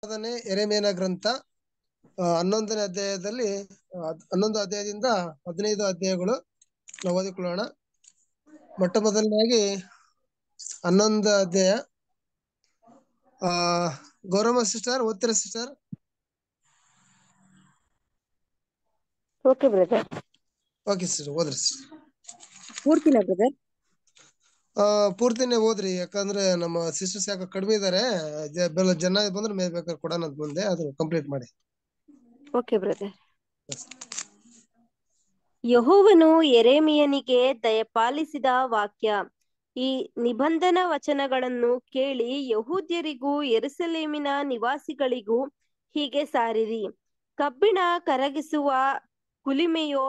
ಅದನ್ನೇ ಎರೆಮೇನ ಗ್ರಂಥ ಆ, ಹನ್ನೊಂದನೇ ಅಧ್ಯಾಯದಲ್ಲಿ ಆ, ಹದ್- ಹನ್ನೊಂದು ಅಧ್ಯಾಯದಿಂದ ಹದಿನೈದು ಅಧ್ಯಾಯಗಳು ನಾವು ಓದಿಕೊಳ್ಳೋಣ ಮೊಟ್ಟ ಮೊದಲನೇದಾಗಿ ಹನ್ನೊಂದು ಅಧ್ಯಾಯ ಆ ಗೌರಮ್ಮ ಸಿಸ್ಟರ್ ಓದ್ತೀರಾ sister okay brother okay sister ಓದ್ರಿ sister. ಪೂರ್ತಿನ ಬ್ರದರ್ ಆ ಪೂರ್ತಿನೇ ಓದ್ರಿ ಯಾಕಂದ್ರೆ ನಮ್ಮ ಸಿಸ್ಟರ್ಸ್ ಯಾಕೆ ಕಡಿಮೆ ಇದಾರೆ ಜ- ಬೆಲ್ಲ ಜನ ಬಂದ್ರೆ ಮೇ ಬೇಕಾದ್ರೆ ಕೊಡೋಣ ಅಂತ ಮುಂದೆ ಅದು ಕಂಪ್ಲೀಟ್ ಮಾಡಿ ಓಕೆ ಬ್ರದರ್ ಯಹೋವನು ಎರೆಮಿಯನಿಗೆ ದಯಪಾಲಿಸಿದ ವಾಕ್ಯ ಈ ನಿಬಂಧನ ವಚನಗಳನ್ನು ಕೇಳಿ ಯಹೂದ್ಯರಿಗೂ ಯೆರೂಸಲೇಮಿನ ನಿವಾಸಿಗಳಿಗೂ ಹೀಗೆ ಸಾರಿರಿ ಕಬ್ಬಿಣ ಕರಗಿಸುವ ಕುಲಿಮೆಯೋ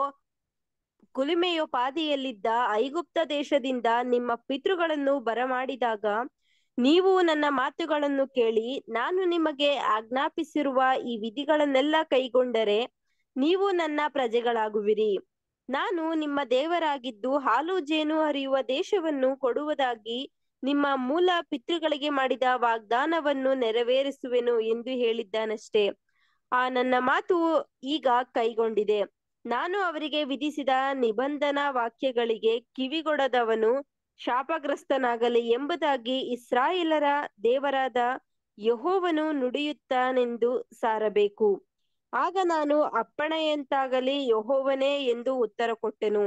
ಕುಲಿಮೆಯೋಪಾದಿಯಲ್ಲಿದ್ದ ಐಗುಪ್ತ ದೇಶದಿಂದ ನಿಮ್ಮ ಪಿತೃಗಳನ್ನು ಬರಮಾಡಿದಾಗ ನೀವು ನನ್ನ ಮಾತುಗಳನ್ನು ಕೇಳಿ ನಾನು ನಿಮಗೆ ಆಜ್ಞಾಪಿಸಿರುವ ಈ ವಿಧಿಗಳನ್ನೆಲ್ಲ ಕೈಗೊಂಡರೆ ನೀವು ನನ್ನ ಪ್ರಜೆಗಳಾಗುವಿರಿ ನಾನು ನಿಮ್ಮ ದೇವರಾಗಿದ್ದು ಹಾಲು ಜೇನು ಹರಿಯುವ ದೇಶವನ್ನು ಕೊಡುವುದಾಗಿ ನಿಮ್ಮ ಮೂಲ ಪಿತೃಗಳಿಗೆ ಮಾಡಿದ ವಾಗ್ದಾನವನ್ನು ನೆರವೇರಿಸುವೆನು ಎಂದು ಹೇಳಿದ್ದಾನಷ್ಟೇ ಆ ನನ್ನ ಮಾತು ಈಗ ಕೈಗೊಂಡಿದೆ ನಾನು ಅವರಿಗೆ ವಿಧಿಸಿದ ನಿಬಂಧನ ವಾಕ್ಯಗಳಿಗೆ ಕಿವಿಗೊಡದವನು ಶಾಪಗ್ರಸ್ತನಾಗಲಿ ಎಂಬುದಾಗಿ ಇಸ್ರಾಯೇಲರ ದೇವರಾದ ಯಹೋವನು ನುಡಿಯುತ್ತಾನೆಂದು ಸಾರಬೇಕು ಆಗ ನಾನು ಅಪ್ಪಣೆಯಂತಾಗಲಿ ಯಹೋವನೇ ಎಂದು ಉತ್ತರ ಕೊಟ್ಟೆನು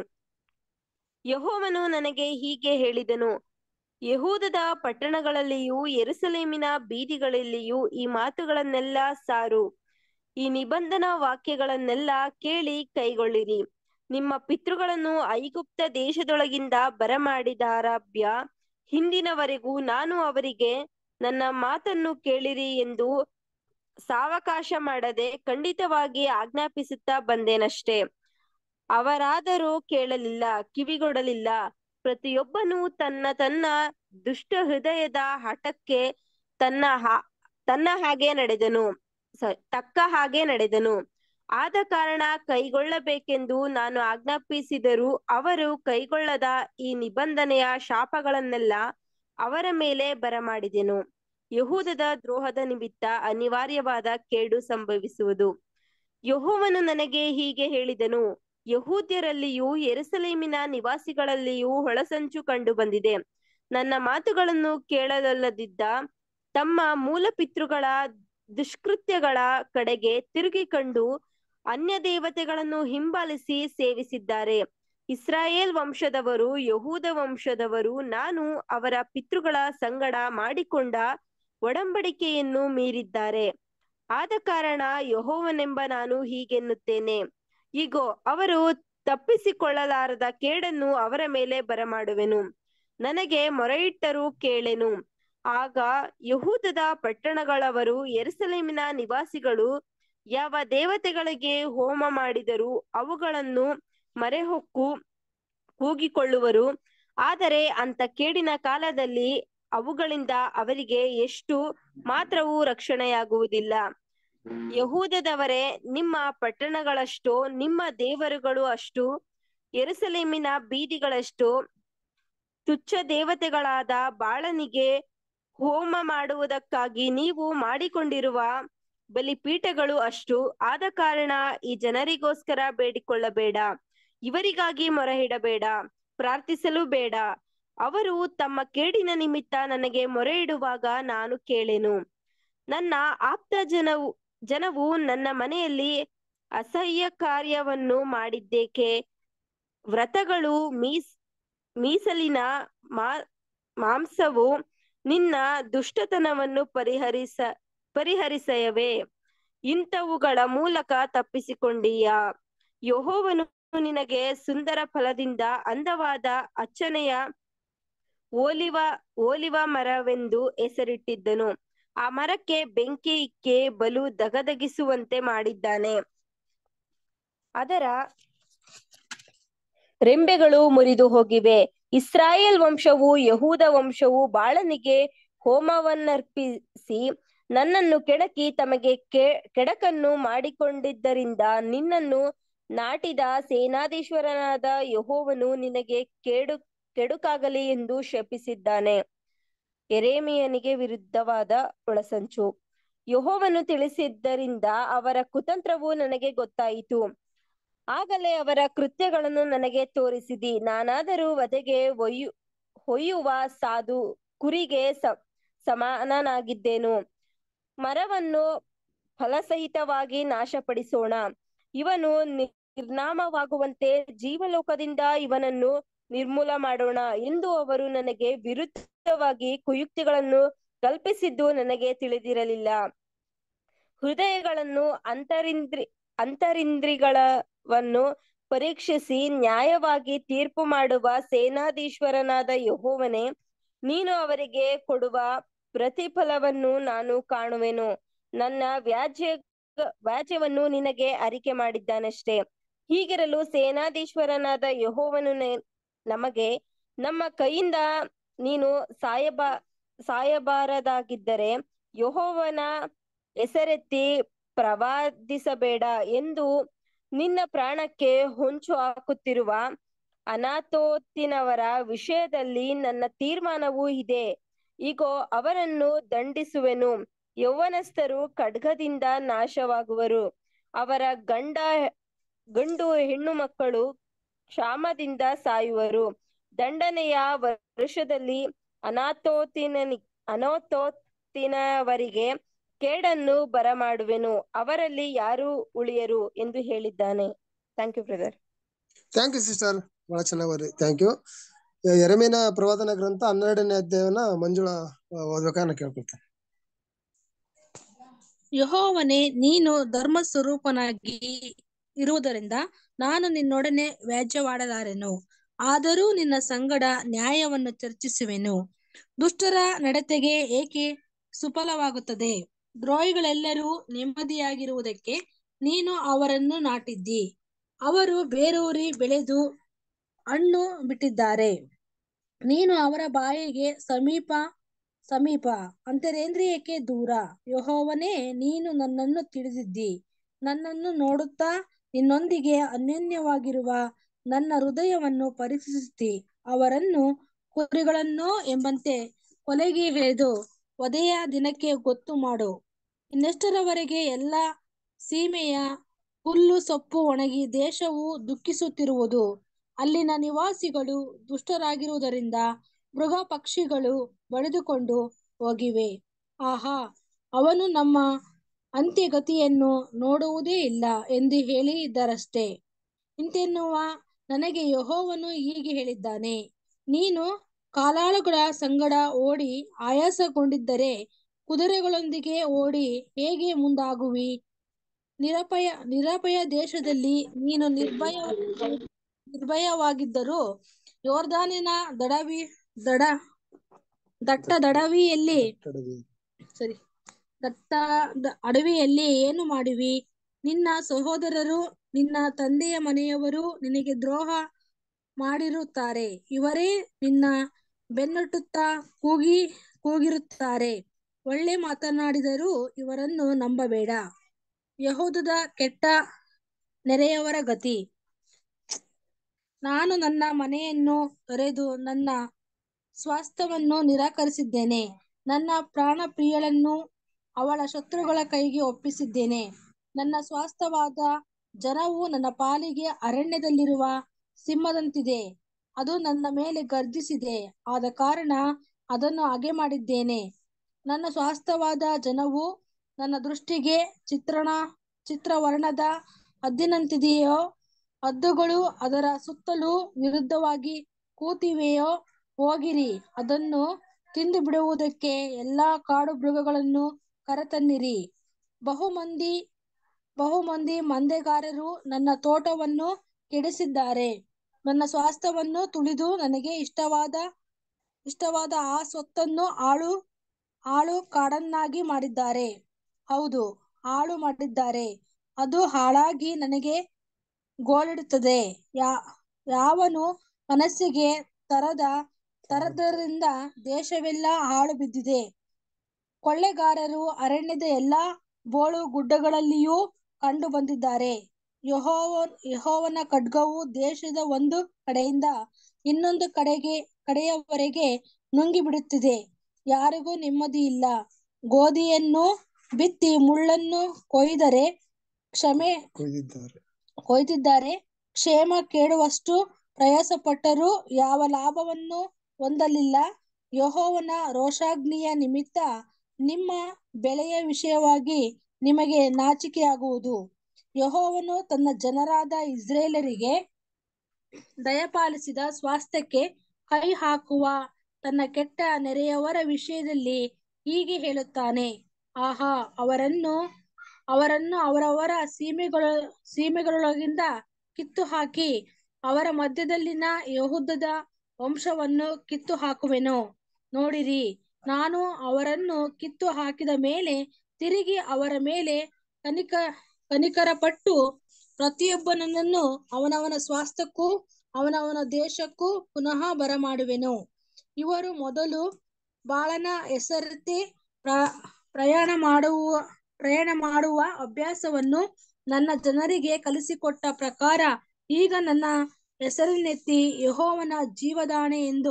ಯಹೋವನು ನನಗೆ ಹೀಗೆ ಹೇಳಿದನು ಯಹೂದದ ಪಟ್ಟಣಗಳಲ್ಲಿಯೂ ಯೆರೂಸಲೇಮಿನ ಬೀದಿಗಳಲ್ಲಿಯೂ ಈ ಮಾತುಗಳನ್ನೆಲ್ಲ ಸಾರು ಈ ನಿಬಂಧನ ವಾಕ್ಯಗಳನ್ನೆಲ್ಲ ಕೇಳಿ ಕೈಗೊಳ್ಳಿರಿ ನಿಮ್ಮ ಪಿತೃಗಳನ್ನು ಐಗುಪ್ತ ದೇಶದೊಳಗಿಂದ ಬರಮಾಡಿದಾರಭ್ಯ ಹಿಂದಿನವರೆಗೂ ನಾನು ಅವರಿಗೆ ನನ್ನ ಮಾತನ್ನು ಕೇಳಿರಿ ಎಂದು ಸಾವಕಾಶ ಮಾಡದೆ ಖಂಡಿತವಾಗಿ ಆಜ್ಞಾಪಿಸುತ್ತಾ ಬಂದೇನಷ್ಟೇ ಅವರಾದರೂ ಕೇಳಲಿಲ್ಲ ಕಿವಿಗೊಡಲಿಲ್ಲ ಪ್ರತಿಯೊಬ್ಬನು ತನ್ನ ತನ್ನ ದುಷ್ಟ ಹೃದಯದ ಹಠಕ್ಕೆ ತನ್ನ ಹಾ ತನ್ನ ಹಾಗೆ ನಡೆದನು ಸ- ತಕ್ಕ ಹಾಗೆ ನಡೆದನು ಆದ ಕಾರಣ ಕೈಗೊಳ್ಳಬೇಕೆಂದು ನಾನು ಆಜ್ಞಾಪಿಸಿದರೂ ಅವರು ಕೈಗೊಳ್ಳದ ಈ ನಿಬಂಧನೆಯ ಶಾಪಗಳನ್ನೆಲ್ಲ ಅವರ ಮೇಲೆ ಬರಮಾಡಿದೆನು ಯಹೂದದ ದ್ರೋಹದ ನಿಮಿತ್ತ ಅನಿವಾರ್ಯವಾದ ಕೇಡು ಸಂಭವಿಸುವುದು ಯಹೋವನು ನನಗೆ ಹೀಗೆ ಹೇಳಿದನು ಯಹೂದ್ಯರಲ್ಲಿಯೂ ಯೆರೂಸಲೇಮಿನ ನಿವಾಸಿಗಳಲ್ಲಿಯೂ ಹೊಳಸಂಚು ಕಂಡು ಬಂದಿದೆ ನನ್ನ ಮಾತುಗಳನ್ನು ಕೇಳಲೊಲ್ಲದಿದ್ದ ತಮ್ಮ ಮೂಲ ಪಿತೃಗಳ ದುಷ್ಕೃತ್ಯಗಳ ಕಡೆಗೆ ತಿರುಗಿಕೊಂಡು ಅನ್ಯ ದೇವತೆಗಳನ್ನು ಹಿಂಬಾಲಿಸಿ ಸೇವಿಸಿದ್ದಾರೆ ಇಸ್ರಾಯೇಲ್ ವಂಶದವರು ಯಹೂದ ವಂಶದವರು ನಾನು ಅವರ ಪಿತೃಗಳ ಸಂಗಡ ಮಾಡಿಕೊಂಡ ಒಡಂಬಡಿಕೆಯನ್ನು ಮೀರಿದ್ದಾರೆ ಆದ ಕಾರಣ ಯಹೋವನೆಂಬ ನಾನು ಹೀಗೆನ್ನುತ್ತೇನೆ ಇಗೋ ಅವರು ತಪ್ಪಿಸಿಕೊಳ್ಳಲಾರದ ಕೇಡನ್ನು ಅವರ ಮೇಲೆ ಬರಮಾಡುವೆನು ನನಗೆ ಮೊರೆಯಿಟ್ಟರೂ ಕೇಳೆನು ಆಗ ಯಹೂದದ ಪಟ್ಟಣಗಳವರು ಯೆರೂಸಲೇಮಿನ ನಿವಾಸಿಗಳು ಯಾವ ದೇವತೆಗಳಿಗೆ ಹೋಮ ಮಾಡಿದರೂ ಅವುಗಳನ್ನು ಮರೆಹೊಕ್ಕು ಕೂಗಿಕೊಳ್ಳುವರು ಆದರೆ ಅಂತ ಕೇಡಿನ ಕಾಲದಲ್ಲಿ ಅವುಗಳಿಂದ ಅವರಿಗೆ ಎಷ್ಟು ಮಾತ್ರವೂ ರಕ್ಷಣೆಯಾಗುವುದಿಲ್ಲ ಯಹೂದದವರೇ ನಿಮ್ಮ ಪಟ್ಟಣಗಳಷ್ಟು ನಿಮ್ಮ ದೇವರುಗಳು ಅಷ್ಟು ಯೆರೂಸಲೇಮಿನ ಬೀದಿಗಳಷ್ಟು ತುಚ್ಛ ದೇವತೆಗಳಾದ ಬಾಳನಿಗೆ ಹೋಮ ಮಾಡುವುದಕ್ಕಾಗಿ ನೀವು ಮಾಡಿಕೊಂಡಿರುವ ಬಲಿಪೀಠಗಳು ಅಷ್ಟು ಆದ ಕಾರಣ ಈ ಜನರಿಗೋಸ್ಕರ ಬೇಡಿಕೊಳ್ಳಬೇಡ ಇವರಿಗಾಗಿ ಮೊರೆಯಿಡಬೇಡ ಪ್ರಾರ್ಥಿಸಲು ಬೇಡ ಅವರು ತಮ್ಮ ಕೇಡಿನ ನಿಮಿತ್ತ ನನಗೆ ಮೊರೆ ಇಡುವಾಗ ನಾನು ಕೇಳೆನು ನನ್ನ ಆಪ್ತ ಜನವು ಜನವು ನನ್ನ ಮನೆಯಲ್ಲಿ ಅಸಹ್ಯ ಕಾರ್ಯವನ್ನು ಮಾಡಿದ್ದೇಕೆ ವ್ರತಗಳು ಮೀಸ್ ಮೀಸಲಿನ ಮಾ ಮಾಂಸವು ನಿನ್ನ ದುಷ್ಟತನವನ್ನು ಪರಿಹರಿಸ ಪರಿಹರಿಸಯವೇ ಇಂಥವುಗಳ ಮೂಲಕ ತಪ್ಪಿಸಿಕೊಂಡೀಯ ಯಹೋವನು ನಿನಗೆ ಸುಂದರ ಫಲದಿಂದ ಅಂದವಾದ ಅಚ್ಚನೆಯ ಓಲಿವ ಓಲಿವ ಮರವೆಂದು ಹೆಸರಿಟ್ಟಿದ್ದನು ಆ ಮರಕ್ಕೆ ಬೆಂಕಿ ಇಕ್ಕೆ ಬಲು ದಗದಗಿಸುವಂತೆ ಮಾಡಿದ್ದಾನೆ ಅದರ ರೆಂಬೆಗಳು ಮುರಿದು ಹೋಗಿವೆ ಇಸ್ರಾಯೇಲ್ ವಂಶವು ಯಹೂದ ವಂಶವು ಬಾಳನಿಗೆ ಹೋಮವನ್ನರ್ಪಿಸಿ ನನ್ನನ್ನು ಕೆಡಕಿ ತಮಗೆ ಕೆ ಕೆಡಕನ್ನು ಮಾಡಿಕೊಂಡಿದ್ದರಿಂದ ನಿನ್ನನ್ನು ನಾಟಿದ ಸೇನಾಧೀಶ್ವರನಾದ ಯಹೋವನು ನಿನಗೆ ಕೇಡು ಕೆಡುಕಾಗಲಿ ಎಂದು ಶಪಿಸಿದ್ದಾನೆ ಎರೇಮಿಯನಿಗೆ ವಿರುದ್ಧವಾದ ಒಳಸಂಚು ಯೆಹೋವನು ತಿಳಿಸಿದ್ದರಿಂದ ಅವರ ಕುತಂತ್ರವು ನನಗೆ ಗೊತ್ತಾಯಿತು ಆಗಲೇ ಅವರ ಕೃತ್ಯಗಳನ್ನು ನನಗೆ ತೋರಿಸಿದಿ ನಾನಾದರೂ ವಧೆಗೆ ಒಯ್ಯು ಹೊಯ್ಯುವ ಸಾಧು ಕುರಿಗೆ ಸ ಸಮಾನನಾಗಿದ್ದೇನು ಮರವನ್ನು ಫಲಸಹಿತವಾಗಿ ನಾಶಪಡಿಸೋಣ ಇವನು ನಿರ್ನಾಮವಾಗುವಂತೆ ಜೀವಲೋಕದಿಂದ ಇವನನ್ನು ನಿರ್ಮೂಲ ಮಾಡೋಣ ಎಂದು ಅವರು ನನಗೆ ವಿರುದ್ಧವಾಗಿ ಕುಯುಕ್ತಿಗಳನ್ನು ಕಲ್ಪಿಸಿದ್ದು ನನಗೆ ತಿಳಿದಿರಲಿಲ್ಲ ಹೃದಯಗಳನ್ನು ಅಂತರಿಂದ್ರಿ ಅಂತರಿಂದ್ರಿಗಳವನ್ನು ಪರೀಕ್ಷಿಸಿ ನ್ಯಾಯವಾಗಿ ತೀರ್ಪು ಮಾಡುವ ಸೇನಾಧೀಶ್ವರನಾದ ಯೆಹೋವನೇ ನೀನು ಅವರಿಗೆ ಕೊಡುವ ಪ್ರತಿಫಲವನ್ನು ನಾನು ಕಾಣುವೆನು ನನ್ನ ವ್ಯಾಜ್ಯ ವ್ಯಾಜ್ಯವನ್ನು ನಿನಗೆ ಅರಿಕೆ ಮಾಡಿದ್ದಾನಷ್ಟೇ ಹೀಗಿರಲು ಸೇನಾಧೀಶ್ವರನಾದ ಯೆಹೋವನು ನೆ- ನಮಗೆ ನಮ್ಮ ಕೈಯಿಂದ ನೀನು ಸಾಯಬ ಸಾಯಬಾರದಾಗಿದ್ದರೆ ಯೆಹೋವನ ಹೆಸರೆತ್ತಿ ಪ್ರವಾದಿಸಬೇಡ ಎಂದು ನಿನ್ನ ಪ್ರಾಣಕ್ಕೆ ಹೊಂಚು ಹಾಕುತ್ತಿರುವ ಅನಾತೋತಿನವರ ವಿಷಯದಲ್ಲಿ ನನ್ನ ತೀರ್ಮಾನವೂ ಇದೆ ಇಗೋ ಅವರನ್ನು ದಂಡಿಸುವೆನು ಯೌವನಸ್ಥರು ಖಡ್ಗದಿಂದ ನಾಶವಾಗುವರು ಅವರ ಗಂಡ ಗಂಡು ಹೆಣ್ಣು ಮಕ್ಕಳು ಕ್ಷಾಮದಿಂದ ಸಾಯುವರು ದಂಡನೆಯ ವರ್ಷದಲ್ಲಿ ಅನಾಥೋತಿನ ಅನಾಥೋತಿನವರಿಗೆ ಕೇಡನ್ನು ಬರಮಾಡುವೆನು ಅವರಲ್ಲಿ ಯಾರು ಉಳಿಯರು ಎಂದು ಹೇಳಿದ್ದಾನೆ thank you brother thank you sister ಬಹಳ ಚೆನ್ನಾಗಿ ಓದ್ರಿ ಥ್ಯಾಂಕ್ ಯು ಎರೆಮೇನ ಪ್ರವಾದನ ಗ್ರಂಥ ಹನ್ನೆರಡನೇ ಅಧ್ಯಾಯವನ್ನ ಮಂಜುಳಾ ಆ, ಓದ್ಬೇಕಾ ಕೇಳ್ಕೊಳ್ತೇನೆ ಯೆಹೋವನೇ ನೀನು ಧರ್ಮ ಸ್ವರೂಪನಾಗಿ ಇರುವುದರಿಂದ ನಾನು ನಿನ್ನೊಡನೆ ವ್ಯಾಜ್ಯವಾಡಲಾರೆನು ಆದರೂ ನಿನ್ನ ಸಂಗಡ ನ್ಯಾಯವನ್ನು ಚರ್ಚಿಸುವೆನು ದುಷ್ಟರ ನಡತೆಗೆ ಏಕೆ ಸುಫಲವಾಗುತ್ತದೆ ದ್ರೋಹಿಗಳೆಲ್ಲರೂ ನೆಮ್ಮದಿಯಾಗಿರುವುದಕ್ಕೆ ನೀನು ಅವರನ್ನು ನಾಟಿದ್ದಿ ಅವರು ಬೇರೂರಿ ಬೆಳೆದು ಹಣ್ಣು ಬಿಟ್ಟಿದ್ದಾರೆ ನೀನು ಅವರ ಬಾಯಿಗೆ ಸಮೀಪ ಸಮೀಪ ಅಂತರೇಂದ್ರಿಯಕ್ಕೆ ದೂರ ಯೆಹೋವನೇ ನೀನು ನನ್ನನ್ನು ತಿಳಿದಿದ್ದಿ ನನ್ನನ್ನು ನೋಡುತ್ತಾ ನಿನ್ನೊಂದಿಗೆ ಅನ್ಯೋನ್ಯವಾಗಿರುವ ನನ್ನ ಹೃದಯವನ್ನು ಪರೀಕ್ಷಿಸುತ್ತಿ ಅವರನ್ನು ಕುರಿಗಳನ್ನೋ ಎಂಬಂತೆ ಕೊಲೆಗೆ ಎಳೆದು ವಧೆಯ ದಿನಕ್ಕೆ ಗೊತ್ತು ಮಾಡು ಇನ್ನೆಷ್ಟರವರೆಗೆ ಎಲ್ಲ ಸೀಮೆಯ ಹುಲ್ಲು ಸೊಪ್ಪು ಒಣಗಿ ದೇಶವು ದುಃಖಿಸುತ್ತಿರುವುದು ಅಲ್ಲಿನ ನಿವಾಸಿಗಳು ದುಷ್ಟರಾಗಿರುವುದರಿಂದ ಮೃಗ ಪಕ್ಷಿಗಳು ಬಡಿದುಕೊಂಡು ಹೋಗಿವೆ ಆಹಾ ಅವನು ನಮ್ಮ ಅಂತ್ಯಗತಿಯನ್ನು ನೋಡುವುದೇ ಇಲ್ಲ ಎಂದು ಹೇಳಿದ್ದರಷ್ಟೇ ಇಂತೆನ್ನುವ ನನಗೆ ಯೆಹೋವನು ಹೀಗೆ ಹೇಳಿದ್ದಾನೆ ನೀನು ಕಾಲಾಳುಗಳ ಸಂಗಡ ಓಡಿ ಆಯಾಸಗೊಂಡಿದ್ದರೆ ಕುದುರೆಗಳೊಂದಿಗೆ ಓಡಿ ಹೇಗೆ ಮುಂದಾಗುವಿ ನಿರಪಯ ನಿರಪಯ ದೇಶದಲ್ಲಿ ನೀನು ನಿರ್ಭಯ ನಿರ್ಭಯವಾಗಿದ್ದರೂ ಯೋರ್ದಾನಿನ ದಡವಿ ದಡ ದಟ್ಟ ದಡವಿಯಲ್ಲಿ ಸರಿ ದಟ್ಟ ದ- ಅಡವಿಯಲ್ಲಿ ಏನು ಮಾಡುವಿ ನಿನ್ನ ಸಹೋದರರು ನಿನ್ನ ತಂದೆಯ ಮನೆಯವರು ನಿನಗೆ ದ್ರೋಹ ಮಾಡಿರುತ್ತಾರೆ ಇವರೇ ನಿನ್ನ ಬೆನ್ನಟ್ಟುತ್ತಾ ಕೂಗಿ ಕೂಗಿರುತ್ತಾರೆ ಒಳ್ಳೆ ಮಾತನಾಡಿದರೂ ಇವರನ್ನು ನಂಬಬೇಡ ಯಹೂದದ ಕೆಟ್ಟ ನೆರೆಯವರ ಗತಿ ನಾನು ನನ್ನ ಮನೆಯನ್ನು ತೊರೆದು ನನ್ನ ಸ್ವಾಸ್ಥ್ಯವನ್ನು ನಿರಾಕರಿಸಿದ್ದೇನೆ ನನ್ನ ಪ್ರಾಣ ಪ್ರಿಯಳನ್ನು ಅವಳ ಶತ್ರುಗಳ ಕೈಗೆ ಒಪ್ಪಿಸಿದ್ದೇನೆ ನನ್ನ ಸ್ವಾಸ್ಥ್ಯವಾದ ಜನವು ನನ್ನ ಪಾಲಿಗೆ ಅರಣ್ಯದಲ್ಲಿರುವ ಸಿಂಹದಂತಿದೆ ಅದು ನನ್ನ ಮೇಲೆ ಗರ್ಜಿಸಿದೆ ಆದ ಕಾರಣ ಅದನ್ನು ಹಾಗೆ ಮಾಡಿದ್ದೇನೆ ನನ್ನ ಸ್ವಾಸ್ಥ್ಯವಾದ ಜನವು ನನ್ನ ದೃಷ್ಟಿಗೆ ಚಿತ್ರಣ ಚಿತ್ರವರ್ಣದ ಹದ್ದಿನಂತಿದೆಯೋ ಹದ್ದುಗಳು ಅದರ ಸುತ್ತಲೂ ವಿರುದ್ಧವಾಗಿ ಕೂತಿವೆಯೋ ಹೋಗಿರಿ ಅದನ್ನು ತಿಂದು ಬಿಡುವುದಕ್ಕೆ ಎಲ್ಲಾ ಕಾಡು ಮೃಗಗಳನ್ನು ಕರೆತನ್ನಿರಿ ಬಹುಮಂದಿ ಬಹುಮಂದಿ ಮಂದೆಗಾರರು ನನ್ನ ತೋಟವನ್ನು ಕೆಡಿಸಿದ್ದಾರೆ ನನ್ನ ಸ್ವಾಸ್ಥ್ಯವನ್ನು ತುಳಿದು ನನಗೆ ಇಷ್ಟವಾದ ಇಷ್ಟವಾದ ಆ ಸ್ವತ್ತನ್ನು ಹಾಳು ಹಾಳು ಕಾಡನ್ನಾಗಿ ಮಾಡಿದ್ದಾರೆ ಹೌದು ಹಾಳು ಮಾಡಿದ್ದಾರೆ ಅದು ಹಾಳಾಗಿ ನನಗೆ ಗೋಳಿಡುತ್ತದೆ ಯಾ ಯಾವನು ಮನಸ್ಸಿಗೆ ತರದ ತರದರಿಂದ ದೇಶವೆಲ್ಲ ಹಾಳು ಬಿದ್ದಿದೆ ಕೊಳ್ಳೆಗಾರರು ಅರಣ್ಯದ ಎಲ್ಲಾ ಬೋಳು ಗುಡ್ಡಗಳಲ್ಲಿಯೂ ಕಂಡು ಬಂದಿದ್ದಾರೆ ಯೆಹೋವ ಯೆಹೋವನ ಖಡ್ಗವು ದೇಶದ ಒಂದು ಕಡೆಯಿಂದ ಇನ್ನೊಂದು ಕಡೆಗೆ ಕಡೆಯವರೆಗೆ ನುಂಗಿ ಬಿಡುತ್ತಿದೆ ಯಾರಿಗೂ ನೆಮ್ಮದಿ ಇಲ್ಲ ಗೋಧಿಯನ್ನು ಬಿತ್ತಿ ಮುಳ್ಳನ್ನು ಕೊಯ್ದರೆ ಕ್ಷಮೆ ಕೊಯ್ದಿದ್ದಾರೆ ಕೊಯ್ದಿದ್ದಾರೆ ಕ್ಷೇಮ ಕೇಳುವಷ್ಟು ಪ್ರಯಾಸಪಟ್ಟರೂ ಯಾವ ಲಾಭವನ್ನು ಹೊಂದಲಿಲ್ಲ ಯೆಹೋವನ ರೋಷಾಗ್ನಿಯ ನಿಮಿತ್ತ ನಿಮ್ಮ ಬೆಳೆಯ ವಿಷಯವಾಗಿ ನಿಮಗೆ ನಾಚಿಕೆಯಾಗುವುದು ಯೆಹೋವನು ತನ್ನ ಜನರಾದ ಇಸ್ರೇಲರಿಗೆ ದಯಪಾಲಿಸಿದ ಸ್ವಾಸ್ಥ್ಯಕ್ಕೆ ಕೈ ಹಾಕುವ ತನ್ನ ಕೆಟ್ಟ ನೆರೆಯವರ ವಿಷಯದಲ್ಲಿ ಹೀಗೆ ಹೇಳುತ್ತಾನೆ ಆಹಾ ಅವರನ್ನು ಅವರನ್ನು ಅವರವರ ಸೀಮೆಗಳ ಸೀಮೆಗಳೊಳಗಿಂದ ಕಿತ್ತು ಹಾಕಿ ಅವರ ಮಧ್ಯದಲ್ಲಿನ ಯಹೂದದ ವಂಶವನ್ನು ಕಿತ್ತು ಹಾಕುವೆನು ನೋಡಿರಿ ನಾನು ಅವರನ್ನು ಕಿತ್ತು ಹಾಕಿದ ಮೇಲೆ ತಿರುಗಿ ಅವರ ಮೇಲೆ ಕನಿಕ ಕನಿಕರಪಟ್ಟು ಪ್ರತಿಯೊಬ್ಬನನ್ನು ಅವನವನ ಸ್ವಾಸ್ಥ್ಯಕ್ಕೂ ಅವನವನ ದೇಶಕ್ಕೂ ಪುನಃ ಬರಮಾಡುವೆನು ಇವರು ಮೊದಲು ಬಾಳನ ಹೆಸರತಿ ಪ್ರ ಪ್ರಯಾಣ ಮಾಡುವ ಪ್ರಯಾಣ ಮಾಡುವ ಅಭ್ಯಾಸವನ್ನು ನನ್ನ ಜನರಿಗೆ ಕಲಿಸಿಕೊಟ್ಟ ಪ್ರಕಾರ ಈಗ ನನ್ನ ಹೆಸರಿನೆತ್ತಿ ಯೆಹೋವನ ಜೀವದಾಣೆ ಎಂದು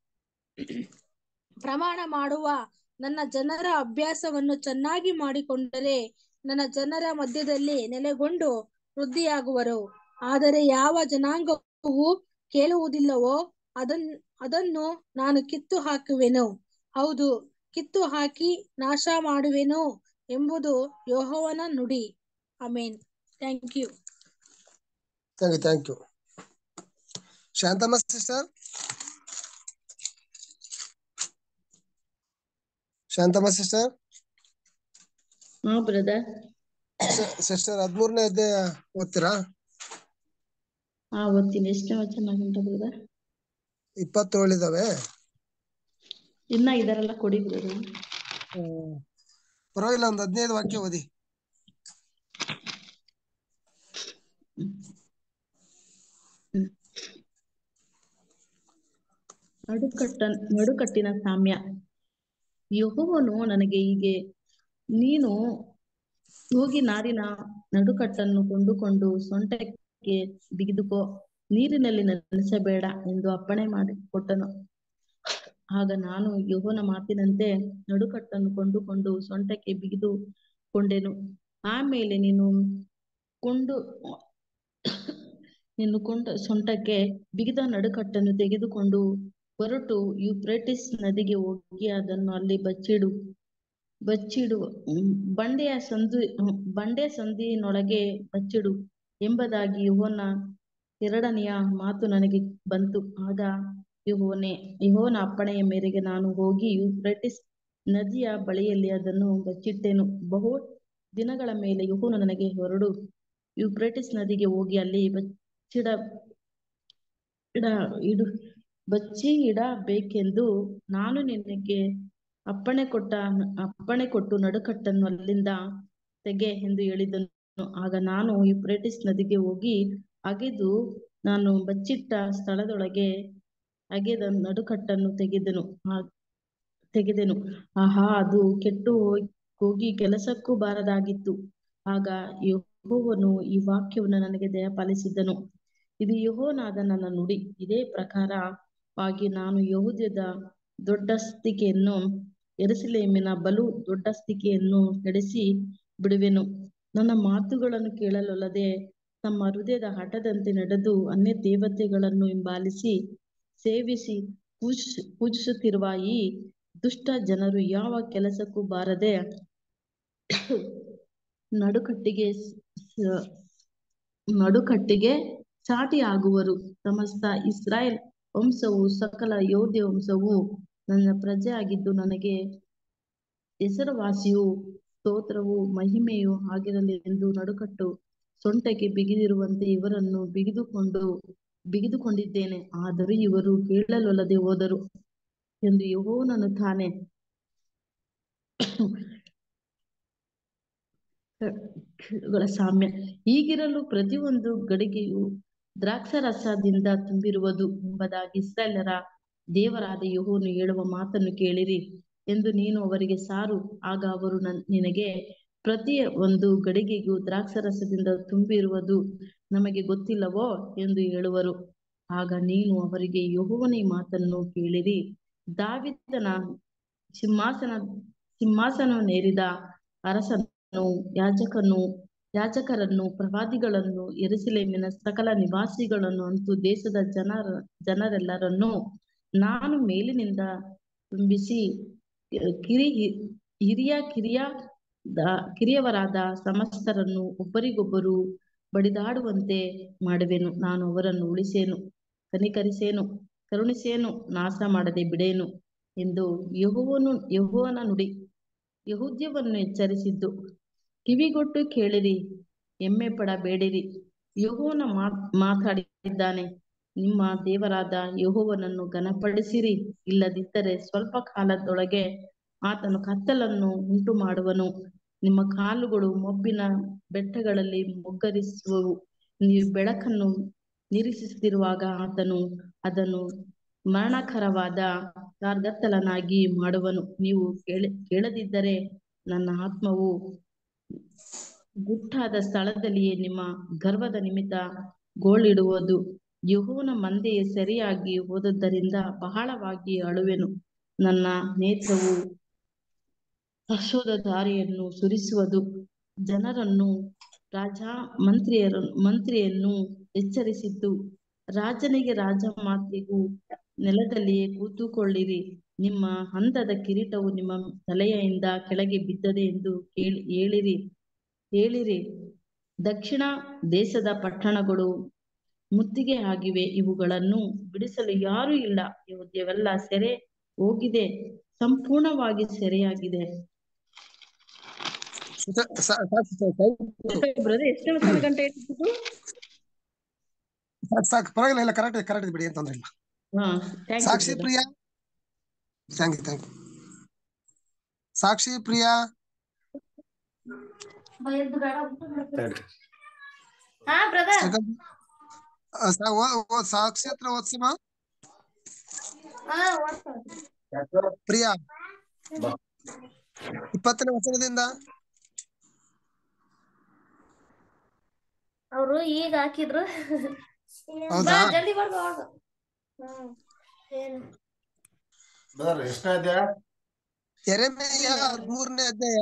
ಪ್ರಮಾಣ ಮಾಡುವ ನನ್ನ ಜನರ ಅಭ್ಯಾಸವನ್ನು ಚೆನ್ನಾಗಿ ಮಾಡಿಕೊಂಡರೆ ನನ್ನ ಜನರ ಮಧ್ಯದಲ್ಲಿ ನೆಲೆಗೊಂಡು ವೃದ್ಧಿಯಾಗುವರು ಆದರೆ ಯಾವ ಜನಾಂಗವು ಕೇಳುವುದಿಲ್ಲವೋ ಅದನ್ ಅದನ್ನು ನಾನು ಕಿತ್ತು ಹಾಕುವೆನು ಹೌದು ಕಿತ್ತು ಹಾಕಿ ನಾಶ ಮಾಡುವೆನು ಎಂಬುದು ಯೆಹೋವನ ನುಡಿ amen thank you thank you thank you Shanthamma sister Shanthamma sister ಹಾ ಬ್ರದರ್ ಸಿಸ್ಟರ್ ಹದ್ಮೂರನೇ ಅಧ್ಯಾಯ ಓದ್ತೀರಾ ಹಾ ಓದ್ತೀನಿ ಎಷ್ಟು ವಚನ ಉಂಟ ಬ್ರದರ್ ಇಪ್ಪತ್ತೇಳು ಇದಾವೆ ಇನ್ನ ಇದರೆಲ್ಲ ಕೊಡಿ ಬ್ರದರ್ ಪರವಾಗಿಲ್ಲ ಒಂದ್ ಹದಿನೈದು ವಾಕ್ಯ ಓದಿ ನಡುಕಟ್ಟ ನಡುಕಟ್ಟಿನ ಸಾಮ್ಯ ಯೆಹೋವನು ನನಗೆ ಹೀಗೆ ನೀನು ಹೋಗಿ ನಾರಿನ ನಡುಕಟ್ಟನ್ನು ಕೊಂಡುಕೊಂಡು ಸೊಂಟಕ್ಕೆ ಬಿಗಿದುಕೋ ನೀರಿನಲ್ಲಿ ನೆನೆಸಬೇಡ ಎಂದು ಅಪ್ಪಣೆ ಮಾಡಿ ಕೊಟ್ಟನು ಆಗ ನಾನು ಯೆಹೋವನ ಮಾತಿನಂತೆ ನಡುಕಟ್ಟನ್ನು ಕೊಂಡುಕೊಂಡು ಸೊಂಟಕ್ಕೆ ಬಿಗಿದುಕೊಂಡೆನು ಆಮೇಲೆ ನೀನು ಕೊಂಡು ನೀನು ಕೊಂಡ ಸೊಂಟಕ್ಕೆ ಬಿಗಿದ ನಡುಕಟ್ಟನ್ನು ತೆಗೆದುಕೊಂಡು ಹೊರಟು ಯುಪ್ರೆಟಿಸ್ ನದಿಗೆ ಹೋಗಿ ಅದನ್ನು ಅಲ್ಲಿ ಬಚ್ಚಿಡು ಬಚ್ಚಿಡು ಹ್ಮ್, ಬಂಡೆಯ ಸಂದು ಹ್ಮ್, ಬಂಡೆ ಸಂದಿನೊಳಗೆ ಬಚ್ಚಿಡು ಎಂಬುದಾಗಿ ಯೆಹೋವನ ಎರಡನೆಯ ಮಾತು ನನಗೆ ಬಂತು ಆಗ ಯೆಹೋವನೇ ಯೆಹೋವನ ಅಪ್ಪಣೆಯ ಮೇರೆಗೆ ನಾನು ಹೋಗಿ ಯುಪ್ರೆಟಿಸ್ ನದಿಯ ಬಳಿಯಲ್ಲಿ ಅದನ್ನು ಬಚ್ಚಿಟ್ಟೆನು ಬಹು ದಿನಗಳ ಮೇಲೆ ಯೆಹೋವನು ನನಗೆ ಹೊರಡು ಯುಪ್ರೆಟಿಸ್ ನದಿಗೆ ಹೋಗಿ ಅಲ್ಲಿ ಬಚ್ಚಿಡ ಇಡ ಇಡು ಬಚ್ಚಿ ಇಡಬೇಕೆಂದು ನಾನು ನಿನಗೆ ಅಪ್ಪಣೆ ಕೊಟ್ಟ ಅಪ್ಪಣೆ ಕೊಟ್ಟು ನಡುಕಟ್ಟನ್ನು ಅಲ್ಲಿಂದ ತೆಗೆ ಎಂದು ಹೇಳಿದನು ಆಗ ನಾನು ಯುಪ್ರೆಟಿಸ್ ನದಿಗೆ ಹೋಗಿ ಅಗೆದು ನಾನು ಬಚ್ಚಿಟ್ಟ ಸ್ಥಳದೊಳಗೆ ಅಗೆದ ನಡುಕಟ್ಟನ್ನು ತೆಗೆದನು ಆ- ತೆಗೆದೆನು ಆಹಾ ಅದು ಕೆಟ್ಟು ಹೋಗ್- ಹೋಗಿ ಕೆಲಸಕ್ಕೂ ಬಾರದಾಗಿತ್ತು ಆಗ ಯೆಹೋವನು ಈ ವಾಕ್ಯವನ್ನು ನನಗೆ ದಯಪಾಲಿಸಿದ್ದನು ಇದು ಯೆಹೋವನಾದ ನನ್ನ ನುಡಿ ಇದೇ ಪ್ರಕಾರವಾಗಿ ನಾನು ಯಹೂದ್ಯದ ದೊಡ್ಡಸ್ತಿಕೆಯನ್ನು ಯೆರೂಸಲೇಮಿನ ಬಲು ದೊಡ್ಡಸ್ತಿಕೆಯನ್ನು ನಡೆಸಿ ಬಿಡುವೆನು ನನ್ನ ಮಾತುಗಳನ್ನು ಕೇಳಲೊಲ್ಲದೆ ತಮ್ಮ ಹೃದಯದ ಹಠದಂತೆ ನಡೆದು ಅನ್ಯ ದೇವತೆಗಳನ್ನು ಹಿಂಬಾಲಿಸಿ ಸೇವಿಸಿ ಪೂಜಿಸ ಪೂಜಿಸುತ್ತಿರುವ ಈ ದುಷ್ಟ ಜನರು ಯಾವ ಕೆಲಸಕ್ಕೂ ಬಾರದೆ ನಡುಕಟ್ಟಿಗೆ ಸ- ನಡುಕಟ್ಟಿಗೆ ಚಾಟಿ ಆಗುವರು ಸಮಸ್ತ ಇಸ್ರಾಯೇಲ್ ವಂಶವು ಸಕಲ ಯೋಧ್ಯ ವಂಶವು ನನ್ನ ಪ್ರಜೆ ಆಗಿದ್ದು ನನಗೆ ಹೆಸರುವಾಸಿಯು ಸ್ತೋತ್ರವು ಮಹಿಮೆಯು ಆಗಿರಲಿ ಎಂದು ನಡುಕಟ್ಟು ಸೊಂಟಕ್ಕೆ ಬಿಗಿದಿರುವಂತೆ ಇವರನ್ನು ಬಿಗಿದುಕೊಂಡು ಬಿಗಿದುಕೊಂಡಿದ್ದೇನೆ ಆದರೂ ಇವರು ಕೇಳಲೊಲ್ಲದೆ ಹೋದರು ಎಂದು ಯೆಹೋವನನ್ನು ತಾನೆ ಗಳ ಸಾಮ್ಯ ಹೀಗಿರಲು ಪ್ರತಿಯೊಂದು ಗಡಿಗೆಯು ದ್ರಾಕ್ಷಾರಸದಿಂದ ತುಂಬಿರುವುದು ಎಂಬುದಾಗಿ ಇಸ್ರಾಯೇಲರ ದೇವರಾದ ಯೆಹೋವನು ಹೇಳುವ ಮಾತನ್ನು ಕೇಳಿರಿ ಎಂದು ನೀನು ಅವರಿಗೆ ಸಾರು ಆಗ ಅವರು ನನ್- ನಿನಗೆ ಪ್ರತಿ ಒಂದು ಗಡಿಗೆಗೂ ದ್ರಾಕ್ಷಾರಸದಿಂದ ತುಂಬಿರುವುದು ನಮಗೆ ಗೊತ್ತಿಲ್ಲವೋ ಎಂದು ಹೇಳುವರು ಆಗ ನೀನು ಅವರಿಗೆ ಯೆಹೋವನ ಈ ಮಾತನ್ನು ಕೇಳಿರಿ ದಾವಿದನ ಸಿಂಹಾಸನ ಸಿಂಹಾಸನವನ್ನೇರಿದ ಅರಸನು ಯಾಜಕನು ಯಾಜಕರನ್ನು ಪ್ರವಾದಿಗಳನ್ನು ಯೆರೂಸಲೇಮಿನ ಸಕಲ ನಿವಾಸಿಗಳನ್ನು ಅಂತೂ ದೇಶದ ಜನರ ಜನರೆಲ್ಲರನ್ನು ನಾನು ಮೇಲಿನಿಂದ ತುಂಬಿಸಿ ಕಿರಿ ಹಿರಿಯ ಕಿರಿಯ ದ- ಕಿರಿಯವರಾದ ಸಮಸ್ತರನ್ನು ಒಬ್ಬರಿಗೊಬ್ಬರು ಬಡಿದಾಡುವಂತೆ ಮಾಡುವೆನು ನಾನು ಅವರನ್ನು ಉಳಿಸೇನು ಕನಿಕರಿಸೇನು ಕರುಣಿಸೇನು ನಾಶ ಮಾಡದೆ ಬಿಡೇನು ಎಂದು ಯೆಹೋವನು ಯೆಹೋವನ ನುಡಿ ಯಹೂದ್ಯವನ್ನು ಎಚ್ಚರಿಸಿದ್ದು ಕಿವಿಗೊಟ್ಟು ಕೇಳಿರಿ ಹೆಮ್ಮೆ ಪಡಬೇಡಿರಿ ಯೆಹೋವನ ಮಾತ್ ಮಾತಾಡಿದ್ದಾನೆ ನಿಮ್ಮ ದೇವರಾದ ಯೆಹೋವನನ್ನು ಘನಪಡಿಸಿರಿ ಇಲ್ಲದಿದ್ದರೆ ಸ್ವಲ್ಪ ಕಾಲದೊಳಗೆ ಆತನು ಕತ್ತಲನ್ನು ಉಂಟು ಮಾಡುವನು ನಿಮ್ಮ ಕಾಲುಗಳು ಮೊಬ್ಬಿನ ಬೆಟ್ಟಗಳಲ್ಲಿ ಮೊಗ್ಗರಿಸುವವು ನೀವು ಬೆಳಕನ್ನು ನಿರೀಕ್ಷಿಸುತ್ತಿರುವಾಗ ಆತನು ಅದನ್ನು ಮರಣಕರವಾದ ಕಾರ್ಗತ್ತಲನಾಗಿ ಮಾಡುವನು ನೀವು ಕೇಳ ಕೇಳದಿದ್ದರೆ ನನ್ನ ಆತ್ಮವು ಗುಟ್ಟಾದ ಸ್ಥಳದಲ್ಲಿಯೇ ನಿಮ್ಮ ಗರ್ವದ ನಿಮಿತ್ತ ಗೋಳಿಡುವುದು ಯೆಹೋವನ ಮಂದೆಯೇ ಸರಿಯಾಗಿ ಹೋದದ್ದರಿಂದ ಬಹಳವಾಗಿ ಅಳುವೆನು ನನ್ನ ನೇತ್ರವು ಹರ್ಷದ ದಾರಿಯನ್ನು ಸುರಿಸುವುದು ಜನರನ್ನು ರಾಜ ಮಂತ್ರಿಯರ ಮಂತ್ರಿಯನ್ನು ಎಚ್ಚರಿಸಿದ್ದು ರಾಜನಿಗೆ ರಾಜ ಮಾತಿಗೂ ನೆಲದಲ್ಲಿಯೇ ಕೂತುಕೊಳ್ಳಿರಿ ನಿಮ್ಮ ಹಂದದ ಕಿರೀಟವು ನಿಮ್ಮ ತಲೆಯಿಂದ ಕೆಳಗೆ ಬಿದ್ದದೆ ಎಂದು ಕೇಳಿ ಹೇಳಿರಿ ಹೇಳಿರಿ ದಕ್ಷಿಣ ದೇಶದ ಪಟ್ಟಣಗಳು ಮುತ್ತಿಗೆ ಆಗಿವೆ ಇವುಗಳನ್ನು ಬಿಡಿಸಲು ಯಾರೂ ಇಲ್ಲ ಯಹೂದ್ಯವೆಲ್ಲ ಸೆರೆ ಹೋಗಿದೆ ಸಂಪೂರ್ಣವಾಗಿ ಸೆರೆಯಾಗಿದೆ ಸ- ಸ- ಸಾಕು ಸಾಕು, ಸಾಕು. ಬ್ರದರ್ ಎಷ್ಟು ವಚನ ಗಂಟೆ ಇಟ್ಟಿದ್ದು ಸಾಕು ಸಾಕು ಪರವಾಗಿಲ್ಲ ಇಲ್ಲ ಕರೆಕ್ಟ್ ಕರೆಕ್ಟ್ ಬಿಡಿ ಏನ್ ತೊಂದ್ರೆ ಇಲ್ಲ ಹಾ thank Sakshi you Priya thank you thank you Sakshi Priya ಹಾ ಬ್ರದರ್ second- ಆ, ಸಾ- ಓ- ಓ- ಸಾಕ್ಷಿ ಹತ್ರ ಓದ್ಸಮ ಹಾ ಓದ್ತಾರೆ ಪ್ರಿಯಾ ಇಪ್ಪತ್ತನೇ ವಚನದಿಂದ ಅವ್ರು ಈಗ ಹಾಕಿದ್ರು ಹೌದಾ? ಬಾ, ಜಲ್ದಿ ಬರ್ದು ಹೋಗು. ಹ್ಮ್ ಏನು ಬ್ರದರ್ ಎಷ್ಟನೇ ಅಧ್ಯಾಯ ಎರೆಮೆಯ ಹದಿಮೂರನೇ ಅಧ್ಯಾಯ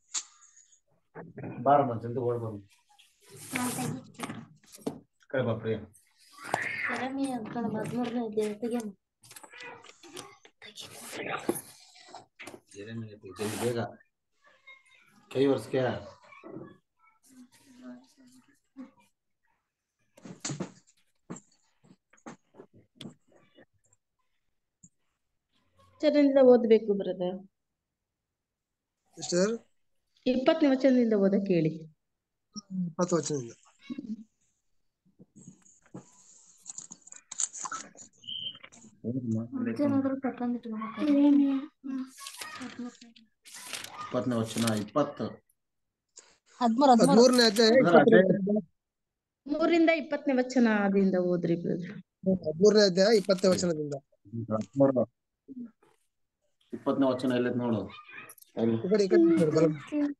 ಬಾರಮ್ಮ ಜಲ್ದಿ ಓಡ್ ಬರು ಕಡೆ ಬಾ ಪ್ರಿಯ ಎರಡನೇ ಅಂಕಣ ಹದಿಮೂರನೇ ಅಧ್ಯಾಯ ತೆಗಿಯಮ್ಮ ಜಲ್ದಿ ಬೇಗ ಕೈ ಒರ್ಸ್ಕೆ ವಚನದಿಂದ ಓದ್ಬೇಕು ಬ್ರದರ್ ಸಿಸ್ಟರ್ ಇಪ್ಪತ್ತನೇ ವಚನದಿಂದ ಓದಕ್ ಹೇಳಿ ಇಪ್ಪತ್ತು ವಚನದಿಂದ ಮುಂಚೆನಾದ್ರೂ ತಕೊಂಡ್ಬಿಟ್ಟು ಇಪ್ಪತ್ತನೇ ವಚನ ಇಪ್ಪತ್ತು ಹದ್ಮೂರ್ ಹದ್ಮೂರ್ ಹದಿಮೂರನೇ ಅಧ್ಯಾಯ ಬ್ರದರ್ ಅಧ್ಯಾಯ ಮೂರಿಂದ ಇಪ್ಪತ್ತನೇ ವಚನದಿಂದ ಓದ್ರಿ ಬ್ರದರ್ ಹದಿಮೂರನೇ ಅಧ್ಯಾಯ ಇಪ್ಪತ್ತನೇ ವಚನದಿಂದ ಹದಿಮೂರು. ಇಪ್ಪತ್ತನೇ ವಚನ ಎಲ್ಲೈತ್ ನೋಡು ಅಲ್ಲಿ ಈ ಕಡೆ ಈ ಕಡೆ ನೋಡಿ, ಬಲ-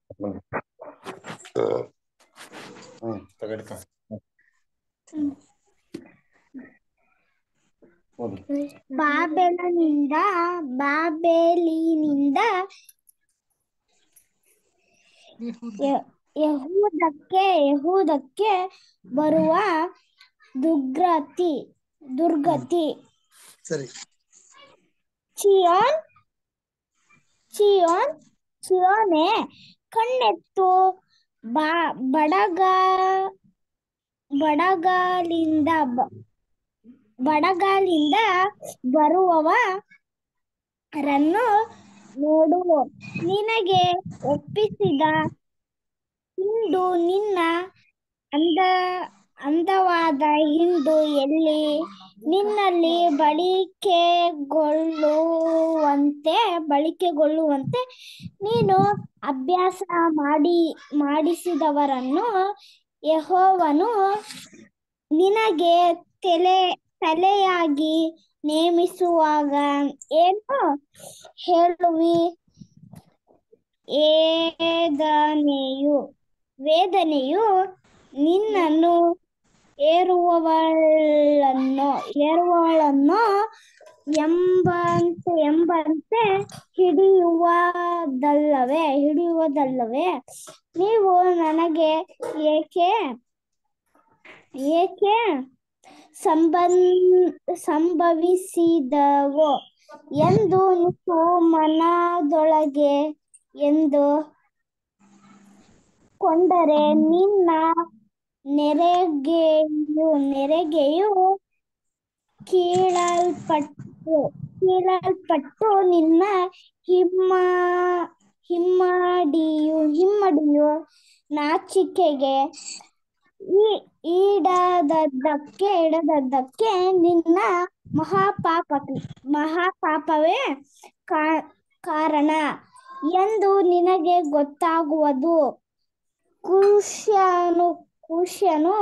ಹ್ಮ್ ತಗಡ್ಕ ಹೌದು ಬಾಬೆಲನಿಂದ ಬಾಬೆಲಿನಿಂದ ಯ- ಯಹೂದಕ್ಕೆ ಯಹೂದಕ್ಕೆ ಬರುವ ದುರ್ಗತಿ ದುರ್ಗತಿ ಸರಿ ಚಿಯೋನ್ ಚಿಯೋನ್ ಚಿಯೋನೆ ಕಣ್ಣೆತ್ತು ಬಾ ಬಡಗ ಬಡಗಾಲಿಂದ ಬ- ಬಡಗಾಲಿಂದ ಬರುವವರನ್ನು ನೋಡು ನಿನಗೆ ಒಪ್ಪಿಸಿದ ಹಿಂಡು ನಿನ್ನ ಅಂದ ಅಂದವಾದ ಹಿಂಡು ಎಲ್ಲಿ ನಿನ್ನಲ್ಲಿ ಬಳಿಕೆಗೊಳ್ಳುವಂತೆ ಬಳಿಕೆಗೊಳ್ಳುವಂತೆ ನೀನು ಅಭ್ಯಾಸ ಮಾಡಿ ಮಾಡಿಸಿದವರನ್ನು ಯೆಹೋವನು ನಿನಗೆ ತಲೆ ತಲೆಯಾಗಿ ನೇಮಿಸುವಾಗ ಏನು ಹೇಳುವಿ ವೇದನೆಯು ವೇದನೆಯು ನಿನ್ನನ್ನು ಏರುವವಳನ್ನು ಏರುವವಳನ್ನು ಎಂಬಂತೆ ಎಂಬಂತೆ ಹಿಡಿಯುವುದಲ್ಲವೇ ಹಿಡಿಯುವುದಲ್ಲವೇ ನೀವು ನನಗೆ ಏಕೆ ಏಕೆ ಸಂಬಂಧ ಸಂಭವಿಸಿದವೋ ಎಂದು ನೀವು ಮನದೊಳಗೆ ಎಂದು ಕೊಂಡರೆ ನಿನ್ನ ನೆರೆಗೆಯು ನೆರೆಗೆಯು ಕೀಳಲ್ಪಟ್ಟು ಕೀಳಲ್ಪಟ್ಟು ನಿನ್ನ ಹಿಮ್ಮ ಹಿಮ್ಮಡಿಯು ಹಿಮ್ಮಡಿಯು ನಾಚಿಕೆಗೆ ಈ ಈಡದದ್ದಕ್ಕೆ ಇಡದದ್ದಕ್ಕೆ ನಿನ್ನ ಮಹಾಪಾಪ ಮಹಾಪಾಪವೇ ಕಾ- ಕಾರಣ ಎಂದು ನಿನಗೆ ಗೊತ್ತಾಗುವುದು ಕುಶ್ಯನು ಕುಶ್ಯನು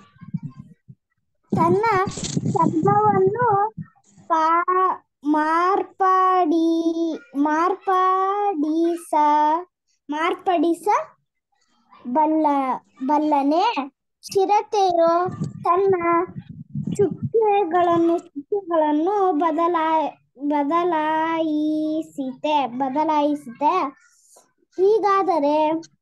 ತನ್ನ ಶಬ್ದವನ್ನು ಪಾ ಮಾರ್ಪಡಿ ಮಾರ್ಪಡಿಸ ಮಾರ್ಪಡಿಸ ಬಲ್ಲ ಬಲ್ಲನೆ ಚಿರತೆಯು ತನ್ನ ಚುಕ್ಕೆಗಳನ್ನು ಚುಕ್ಕೆಗಳನ್ನು ಬದಲಾ ಬದಲಾಯಿಸಿತೆ ಬದಲಾಯಿಸಿತೆ ಹೀಗಾದರೆ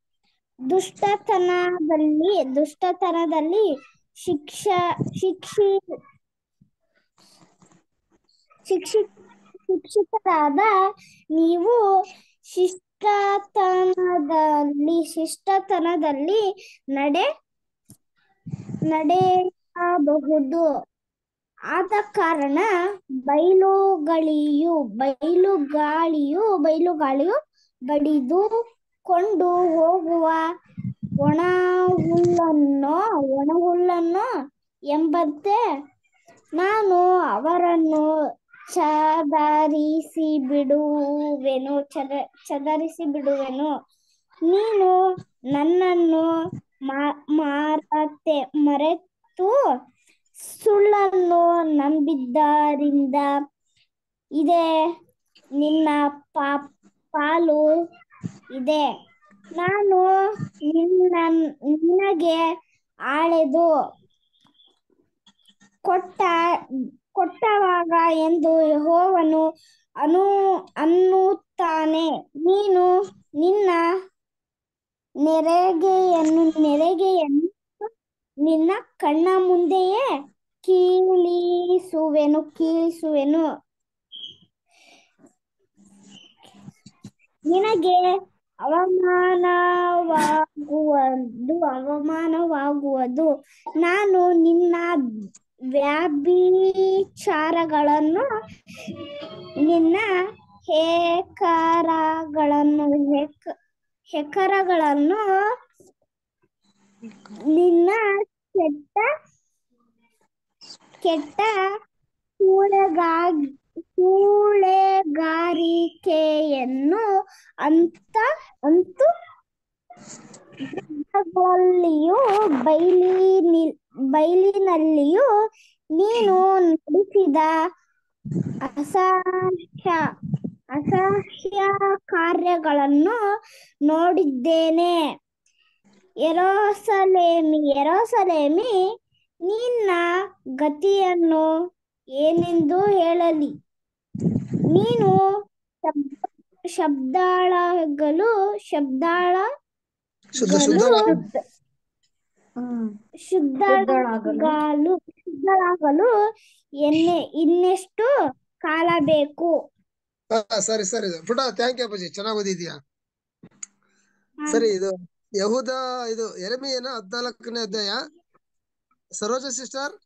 ದುಷ್ಟತನದಲ್ಲಿ ದುಷ್ಟತನದಲ್ಲಿ ಶಿಕ್ಷ ಶಿಕ್ಷಿ ಶಿಕ್ಷಿ ಶಿಕ್ಷಿತರಾದ ನೀವು ಶಿಷ್ಟತನದಲ್ಲಿ ಶಿಷ್ಟತನದಲ್ಲಿ ನಡೆ ನಡೆಯಬಹುದು ಆದ ಕಾರಣ ಬಯಲುಗಳಿಯು ಬಯಲುಗಾಳಿಯು ಬಯಲುಗಾಳಿಯು ಬಡಿದುಕೊಂಡು ಹೋಗುವ ಒಣ ಹುಲ್ಲನ್ನು ಒಣ ಹುಲ್ಲನ್ನು ಎಂಬಂತೆ ನಾನು ಅವರನ್ನು ಚದರಿಸಿ ಬಿಡುವೆನು ಚದ ಚದರಿಸಿ ಬಿಡುವೆನು ನೀನು ನನ್ನನ್ನು ಮಾ- ಮಾರತೆ ಮರೆತು ಸುಳ್ಳನ್ನು ನಂಬಿದ್ದರಿಂದ ಇದೆ ನಿನ್ನ ಪಾ ಪಾಲು ಇದೆ ನಾನು ನಿನ್ನ ನಿನಗೆ ಆಳೆದು ಕೊಟ್ಟ ಕೊಟ್ಟವಾಗ ಎಂದು ಯೆಹೋವನು ಅನು ಅನ್ನುತ್ತಾನೆ ನೀನು ನಿನ್ನ ನೆರೆಗೆಯನ್ನು ನೆರೆಗೆಯನ್ನು ನಿನ್ನ ಕಣ್ಣ ಮುಂದೆಯೇ ಕೀಳಿಸುವೆನು ಕೀಳಿಸುವೆನು ನಿನಗೆ ಅವಮಾನವಾಗುವುದು ಅವಮಾನವಾಗುವುದು ನಾನು ನಿನ್ನ ವ್ಯಾಭಿಚಾರಗಳನ್ನು ನಿನ್ನ ಹೇಕರಗಳನ್ನು ಹೆಕ ಹೆಕರಗಳನ್ನು ನಿನ್ನ ಕೆಟ್ಟ ಕೆಟ್ಟ ಸೂಳೆಗಾ ಸೂಳೆಗಾರಿಕೆಯನ್ನು ಅಂತ ಅಂತೂ ಗುಡ್ಡಗಳಲ್ಲಿಯೂ ಬೈಲಿನಿ ಬೈಲಿನಲ್ಲಿಯೂ ನೀನು ನಡೆಸಿದ ಅಸಹ್ಯ ಅಸಹ್ಯ ಕಾರ್ಯಗಳನ್ನು ನೋಡಿದ್ದೇನೆ ಎರೋಸಲೇಮಿ ಎರೋಸಲೇಮಿ ನಿನ್ನ ಗತಿಯನ್ನು ಏನೆಂದು ಹೇಳಲಿ ನೀನು ಶಬ್ದ ಶಬ್ದಾಳಗಲು ಶಬ್ದಾಳ ಶುದ್ಧ ಶುದ್ಧ ಶುದ್ಧಳಾಗಲು ಶುದ್ಧಳಾಗಲು ಎನ್ನೆ ಇನ್ನೆಷ್ಟು ಕಾಲ ಬೇಕು ಹಾ ಸರಿ ಸರಿ ಪುಟ ಥ್ಯಾಂಕ್ ಯು ಅಪ್ಪಾಜಿ ಚೆನ್ನಾಗಿ ಓದಿದ್ಯಾ ಸರಿ ಇದು ಯಹೂದ ಇದು ಎರೆಮಿಯನ ಹದ್ನಾಲ್ಕನೇ ಅಧ್ಯಾಯ ಸರೋಜ ಸಿಸ್ಟರ್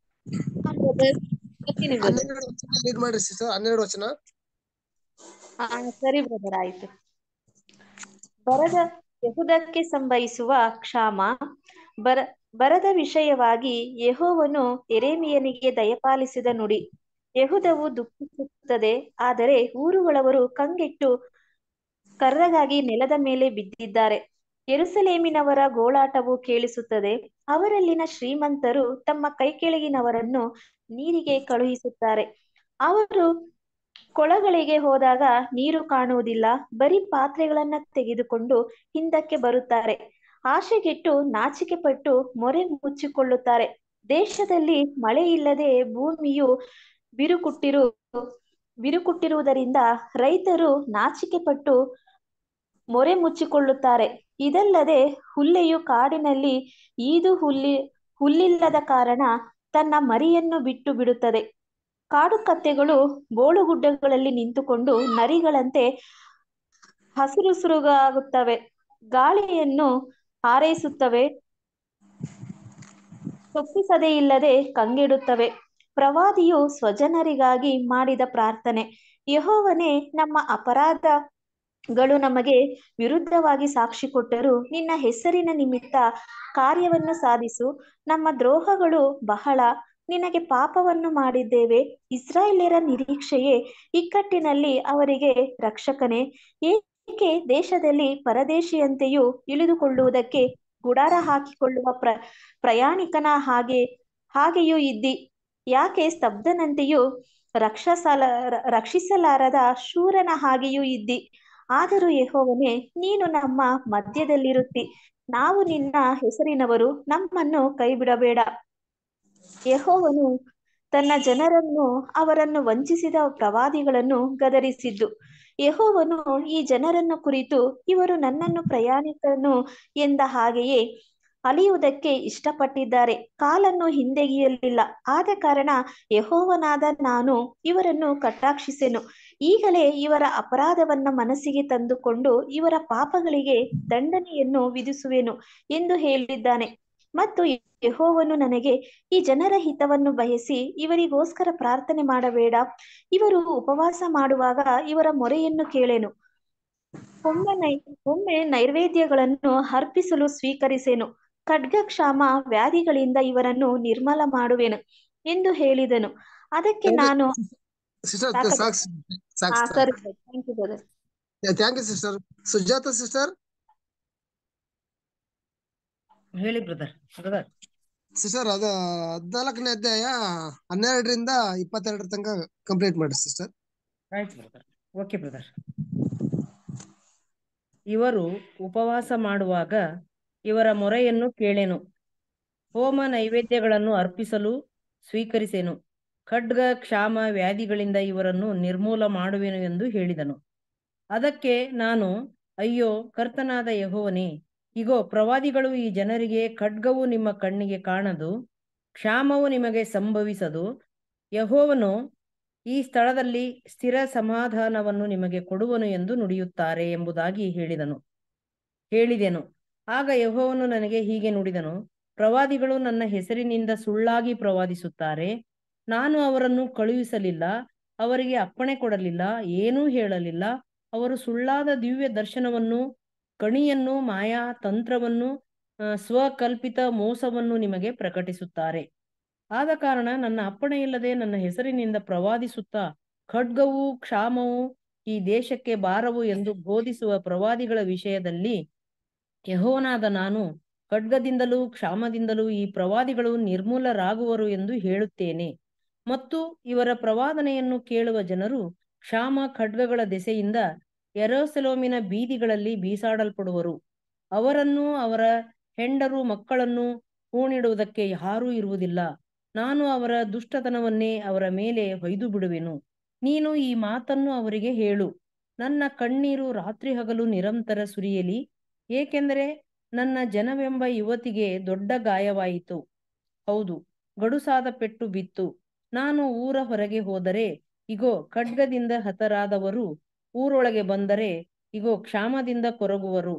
ಹನ್ನೆರಡು ವಚನ read ಮಾಡ್ರಿ ಸಿಸ್ಟರ್ ಹನ್ನೆರಡು ವಚನ ಹಾ ಸರಿ ಬ್ರದರ್ ಆಯ್ತು ಬರದ ಯಹುದಕ್ಕೆ ಸಂಭವಿಸುವ ಕ್ಷಾಮ ಬರ ಬರದ ವಿಷಯವಾಗಿ ಯೆಹೋವನು ಎರೇಮಿಯನಿಗೆ ದಯಪಾಲಿಸಿದ ನುಡಿ ಯಹುದವು ದುಃಖಿಸುತ್ತದೆ ಆದರೆ ಊರುಗಳವರು ಕಂಗೆಟ್ಟು ಕರ್ರಗಾಗಿ ನೆಲದ ಮೇಲೆ ಬಿದ್ದಿದ್ದಾರೆ ಯೆರೂಸಲೇಮಿನವರ ಗೋಳಾಟವು ಕೇಳಿಸುತ್ತದೆ ಅವರಲ್ಲಿನ ಶ್ರೀಮಂತರು ತಮ್ಮ ಕೈಕೆಳಗಿನವರನ್ನು ನೀರಿಗೆ ಕಳುಹಿಸುತ್ತಾರೆ ಅವರು ಕೊಳಗಳಿಗೆ ಹೋದಾಗ ನೀರು ಕಾಣುವುದಿಲ್ಲ ಬರೀ ಪಾತ್ರೆಗಳನ್ನ ತೆಗೆದುಕೊಂಡು ಹಿಂದಕ್ಕೆ ಬರುತ್ತಾರೆ ಆಶೆಗೆಟ್ಟು ನಾಚಿಕೆ ಪಟ್ಟು ಮೊರೆ ಮುಚ್ಚಿಕೊಳ್ಳುತ್ತಾರೆ ದೇಶದಲ್ಲಿ ಮಳೆ ಇಲ್ಲದೆ ಭೂಮಿಯು ಬಿರುಕುಟ್ಟಿರು ಬಿರುಕುಟ್ಟಿರುವುದರಿಂದ ರೈತರು ನಾಚಿಕೆ ಪಟ್ಟು ಮೊರೆ ಮುಚ್ಚಿಕೊಳ್ಳುತ್ತಾರೆ ಇದಲ್ಲದೆ ಹುಲ್ಲೆಯು ಕಾಡಿನಲ್ಲಿ ಈದು ಹುಲ್ಲಿ ಹುಲ್ಲಿಲ್ಲದ ಕಾರಣ ತನ್ನ ಮರಿಯನ್ನು ಬಿಟ್ಟು ಬಿಡುತ್ತದೆ ಕಾಡು ಕತ್ತೆಗಳು ಬೋಳುಗುಡ್ಡಗಳಲ್ಲಿ ನಿಂತುಕೊಂಡು ನರಿಗಳಂತೆ ಹಸುರುಸುರುಗಾಗುತ್ತವೆ ಗಾಳಿಯನ್ನು ಹಾರೈಸುತ್ತವೆ ತಪ್ಪಿಸದೇ ಇಲ್ಲದೆ ಕಂಗೆಡುತ್ತವೆ ಪ್ರವಾದಿಯು ಸ್ವಜನರಿಗಾಗಿ ಮಾಡಿದ ಪ್ರಾರ್ಥನೆ ಯಹೋವನೇ ನಮ್ಮ ಅಪರಾಧಗಳು ನಮಗೆ ವಿರುದ್ಧವಾಗಿ ಸಾಕ್ಷಿ ಕೊಟ್ಟರು ನಿನ್ನ ಹೆಸರಿನ ನಿಮಿತ್ತ ಕಾರ್ಯವನ್ನು ಸಾಧಿಸು ನಮ್ಮ ದ್ರೋಹಗಳು ಬಹಳ ನಿನಗೆ ಪಾಪವನ್ನು ಮಾಡಿದ್ದೇವೆ ಇಸ್ರಾಯೇಲ್ಯರ ನಿರೀಕ್ಷೆಯೇ ಇಕ್ಕಟ್ಟಿನಲ್ಲಿ ಅವರಿಗೆ ರಕ್ಷಕನೇ ಏಕೆ ದೇಶದಲ್ಲಿ ಪರದೇಶಿಯಂತೆಯೂ ಇಳಿದುಕೊಳ್ಳುವುದಕ್ಕೆ ಗುಡಾರ ಹಾಕಿಕೊಳ್ಳುವ ಪ್ರ ಪ್ರಯಾಣಿಕನ ಹಾಗೆ ಹಾಗೆಯೂ ಇದ್ದಿ ಯಾಕೆ ಸ್ತಬ್ಧನಂತೆಯೂ ರಕ್ಷಸಲ ರಕ್ಷಿಸಲಾರದ ಶೂರನ ಹಾಗೆಯೂ ಇದ್ದಿ ಆದರೂ ಯೆಹೋವನೇ ನೀನು ನಮ್ಮ ಮಧ್ಯದಲ್ಲಿರುತ್ತಿ ನಾವು ನಿನ್ನ ಹೆಸರಿನವರು ನಮ್ಮನ್ನು ಕೈಬಿಡಬೇಡ ಯೆಹೋವನು ತನ್ನ ಜನರನ್ನು ಅವರನ್ನು ವಂಚಿಸಿದ ಪ್ರವಾದಿಗಳನ್ನು ಗದರಿಸಿದ್ದು ಯೆಹೋವನು ಈ ಜನರನ್ನು ಕುರಿತು ಇವರು ನನ್ನನ್ನು ಪ್ರಯಾಣಿಕನು ಎಂದ ಹಾಗೆಯೇ ಅಲಿಯುವುದಕ್ಕೆ ಇಷ್ಟಪಟ್ಟಿದ್ದಾರೆ ಕಾಲನ್ನು ಹಿಂದೆಗೆಯಲಿಲ್ಲ ಆದ ಕಾರಣ ಯಹೋವನಾದ ನಾನು ಇವರನ್ನು ಕಟಾಕ್ಷಿಸೆನು ಈಗಲೇ ಇವರ ಅಪರಾಧವನ್ನ ಮನಸ್ಸಿಗೆ ತಂದುಕೊಂಡು ಇವರ ಪಾಪಗಳಿಗೆ ದಂಡನೆಯನ್ನು ವಿಧಿಸುವೆನು ಎಂದು ಹೇಳಿದ್ದಾನೆ ಮತ್ತು ಯಹೋವನು ನನಗೆ ಈ ಜನರ ಹಿತವನ್ನು ಬಯಸಿ ಇವರಿಗೋಸ್ಕರ ಪ್ರಾರ್ಥನೆ ಮಾಡಬೇಡ ಇವರು ಉಪವಾಸ ಮಾಡುವಾಗ ಇವರ ಮೊರೆಯನ್ನು ಕೇಳೆನು ಒಮ್ಮೆ ನೈ ಒಮ್ಮೆ ನೈವೇದ್ಯಗಳನ್ನು ಅರ್ಪಿಸಲು ಸ್ವೀಕರಿಸೆನು ಖಡ್ಗ ಕ್ಷಾಮ ವ್ಯಾಧಿಗಳಿಂದ ಇವರನ್ನು ನಿರ್ಮಲ ಮಾಡುವೆನು ಎಂದು ಹೇಳಿದನು ಅದಕ್ಕೆ ನಾನು ಸಿಸ್ಟರ್ ಸಾಕಾ? ಸಾಕು ಸಾಕು ಹಾ ಸಾಕು ಸರಿ thank you brother thank you sister Sujatha sister ಹೇಳಿ ಬ್ರದರ್ ಬ್ರದರ್ ಸಿಸ್ಟರ್ ಅದ ಹದ್ನಾಲ್ಕನೇ ಅಧ್ಯಾಯ ಹನ್ನೆರಡರಿಂದ ಇಪ್ಪತ್ತೆರಡರ ತನಕ ಕಂಪ್ಲೀಟ್ ಮಾಡಿ ಸಿಸ್ಟರ್ ಆಯ್ತು ಬ್ರದರ್ ಓಕೆ ಬ್ರದರ್ ಇವರು ಉಪವಾಸ ಮಾಡುವಾಗ ಇವರ ಮೊರೆಯನ್ನು ಕೇಳೆನು ಹೋಮ ನೈವೇದ್ಯಗಳನ್ನು ಅರ್ಪಿಸಲು ಸ್ವೀಕರಿಸೆನು ಖಡ್ಗ ಕ್ಷಾಮ ವ್ಯಾಧಿಗಳಿಂದ ಇವರನ್ನು ನಿರ್ಮೂಲ ಮಾಡುವೆನು ಎಂದು ಹೇಳಿದನು ಅದಕ್ಕೆ ನಾನು ಅಯ್ಯೋ ಕರ್ತನಾದ ಯೆಹೋವನೇ ಇಗೋ ಪ್ರವಾದಿಗಳು ಈ ಜನರಿಗೆ ಖಡ್ಗವು ನಿಮ್ಮ ಕಣ್ಣಿಗೆ ಕಾಣದು ಕ್ಷಾಮವು ನಿಮಗೆ ಸಂಭವಿಸದು ಯಹೋವನು ಈ ಸ್ಥಳದಲ್ಲಿ ಸ್ಥಿರ ಸಮಾಧಾನವನ್ನು ನಿಮಗೆ ಕೊಡುವನು ಎಂದು ನುಡಿಯುತ್ತಾರೆ ಎಂಬುದಾಗಿ ಹೇಳಿದನು ಹೇಳಿದೆನು ಆಗ ಯಹೋವನು ನನಗೆ ಹೀಗೆ ನುಡಿದನು ಪ್ರವಾದಿಗಳು ನನ್ನ ಹೆಸರಿನಿಂದ ಸುಳ್ಳಾಗಿ ಪ್ರವಾದಿಸುತ್ತಾರೆ ನಾನು ಅವರನ್ನು ಕಳುಹಿಸಲಿಲ್ಲ ಅವರಿಗೆ ಅಪ್ಪಣೆ ಕೊಡಲಿಲ್ಲ ಏನೂ ಹೇಳಲಿಲ್ಲ ಅವರು ಸುಳ್ಳಾದ ದಿವ್ಯ ದರ್ಶನವನ್ನು ಕಣಿಯನ್ನು ಮಾಯಾ ತಂತ್ರವನ್ನು ಆ, ಸ್ವಕಲ್ಪಿತ ಮೋಸವನ್ನು ನಿಮಗೆ ಪ್ರಕಟಿಸುತ್ತಾರೆ ಆದ ಕಾರಣ ನನ್ನ ಅಪ್ಪಣೆ ಇಲ್ಲದೆ ನನ್ನ ಹೆಸರಿನಿಂದ ಪ್ರವಾದಿಸುತ್ತಾ ಖಡ್ಗವು ಕ್ಷಾಮವು ಈ ದೇಶಕ್ಕೆ ಬಾರವು ಎಂದು ಬೋಧಿಸುವ ಪ್ರವಾದಿಗಳ ವಿಷಯದಲ್ಲಿ ಯೆಹೋವನಾದ ನಾನು ಖಡ್ಗದಿಂದಲೂ ಕ್ಷಾಮದಿಂದಲೂ ಈ ಪ್ರವಾದಿಗಳು ನಿರ್ಮೂಲರಾಗುವರು ಎಂದು ಹೇಳುತ್ತೇನೆ ಮತ್ತು ಇವರ ಪ್ರವಾದನೆಯನ್ನು ಕೇಳುವ ಜನರು ಕ್ಷಾಮ ಖಡ್ಗಗಳ ದೆಸೆಯಿಂದ ಯೆರೂಸಲೇಮಿನ ಬೀದಿಗಳಲ್ಲಿ ಬೀಸಾಡಲ್ಪಡುವರು ಅವರನ್ನು ಅವರ ಹೆಂಡರು ಮಕ್ಕಳನ್ನು ಹೂಣಿಡುವುದಕ್ಕೆ ಯಾರೂ ಇರುವುದಿಲ್ಲ ನಾನು ಅವರ ದುಷ್ಟತನವನ್ನೇ ಅವರ ಮೇಲೆ ಹೊಯ್ದು ಬಿಡುವೆನು ನೀನು ಈ ಮಾತನ್ನು ಅವರಿಗೆ ಹೇಳು ನನ್ನ ಕಣ್ಣೀರು ರಾತ್ರಿ ಹಗಲು ನಿರಂತರ ಸುರಿಯಲಿ ಏಕೆಂದರೆ ನನ್ನ ಜನವೆಂಬ ಯುವತಿಗೆ ದೊಡ್ಡ ಗಾಯವಾಯಿತು ಹೌದು ಗಡುಸಾದ ಪೆಟ್ಟು ಬಿತ್ತು ನಾನು ಊರ ಹೊರಗೆ ಹೋದರೆ ಇಗೋ ಖಡ್ಗದಿಂದ ಹತರಾದವರು ಊರೊಳಗೆ ಬಂದರೆ ಇಗೋ ಕ್ಷಾಮದಿಂದ ಕೊರಗುವರು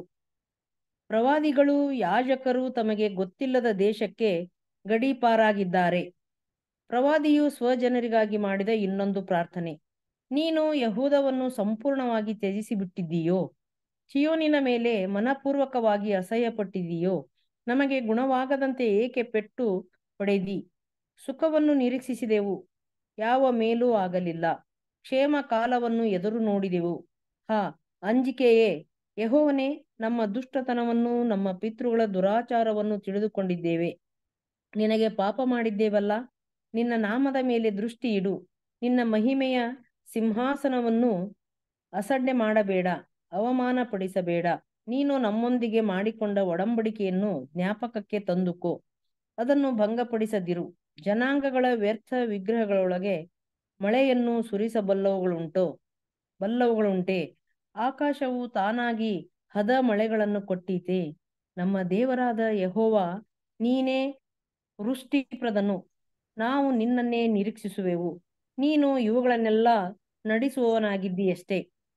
ಪ್ರವಾದಿಗಳು ಯಾಜಕರು ತಮಗೆ ಗೊತ್ತಿಲ್ಲದ ದೇಶಕ್ಕೆ ಗಡೀಪಾರಾಗಿದ್ದಾರೆ ಪ್ರವಾದಿಯು ಸ್ವಜನರಿಗಾಗಿ ಮಾಡಿದ ಇನ್ನೊಂದು ಪ್ರಾರ್ಥನೆ ನೀನು ಯಹೂದವನ್ನು ಸಂಪೂರ್ಣವಾಗಿ ತ್ಯಜಿಸಿ ಬಿಟ್ಟಿದ್ದೀಯೋ ಚಿಯೋನಿನ ಮೇಲೆ ಮನಪೂರ್ವಕವಾಗಿ ಅಸಹ್ಯಪಟ್ಟಿದೀಯೋ ನಮಗೆ ಗುಣವಾಗದಂತೆ ಏಕೆ ಪೆಟ್ಟು ಹೊಡೆದಿ ಸುಖವನ್ನು ನಿರೀಕ್ಷಿಸಿದೆವು ಯಾವ ಮೇಲೂ ಆಗಲಿಲ್ಲ ಕ್ಷೇಮ ಕಾಲವನ್ನು ಎದುರು ನೋಡಿದೆವು ಹಾ ಅಂಜಿಕೆಯೇ ಯೆಹೋವನೇ ನಮ್ಮ ದುಷ್ಟತನವನ್ನು ನಮ್ಮ ಪಿತೃಗಳ ದುರಾಚಾರವನ್ನು ತಿಳಿದುಕೊಂಡಿದ್ದೇವೆ ನಿನಗೆ ಪಾಪ ಮಾಡಿದ್ದೇವಲ್ಲ ನಿನ್ನ ನಾಮದ ಮೇಲೆ ದೃಷ್ಟಿ ಇಡು ನಿನ್ನ ಮಹಿಮೆಯ ಸಿಂಹಾಸನವನ್ನು ಅಸಡ್ಡೆ ಮಾಡಬೇಡ ಅವಮಾನ ಪಡಿಸಬೇಡ ನೀನು ನಮ್ಮೊಂದಿಗೆ ಮಾಡಿಕೊಂಡ ಒಡಂಬಡಿಕೆಯನ್ನು ಜ್ಞಾಪಕಕ್ಕೆ ತಂದುಕೋ ಅದನ್ನು ಭಂಗಪಡಿಸದಿರು ಜನಾಂಗಗಳ ವ್ಯರ್ಥ ವಿಗ್ರಹಗಳೊಳಗೆ ಮಳೆಯನ್ನು ಸುರಿಸಬಲ್ಲವುಗಳುಂಟೋ ಬಲ್ಲವುಗಳುಂಟೆ ಆಕಾಶವು ತಾನಾಗಿ ಹದ ಮಳೆಗಳನ್ನು ಕೊಟ್ಟೀತೆ ನಮ್ಮ ದೇವರಾದ ಯಹೋವ ನೀನೇ ವೃಷ್ಟಿಪ್ರದನು ನಾವು ನಿನ್ನನ್ನೇ ನಿರೀಕ್ಷಿಸುವೆವು ನೀನು ಇವುಗಳನ್ನೆಲ್ಲ ನಡೆಸುವವನಾಗಿದ್ದೀಯಷ್ಟೇ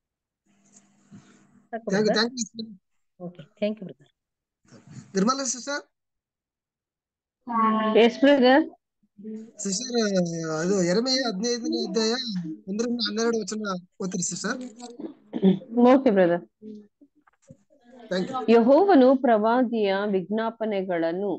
ಸಾಕು thank you brother? Thank you okay thank you brother Nirmala sister yes brother sister ಅದು ಎರಮೆಯ ಹದಿನೈದನೇ ಅಧ್ಯಾಯ ಒಂದರಿಂದ ಹನ್ನೆರಡು ವಚನ ಓದ್ತೀರಿ sister okay brother thank you ಯಹೋವನು ಪ್ರವಾದಿಯ ವಿಜ್ಞಾಪನೆಗಳನ್ನು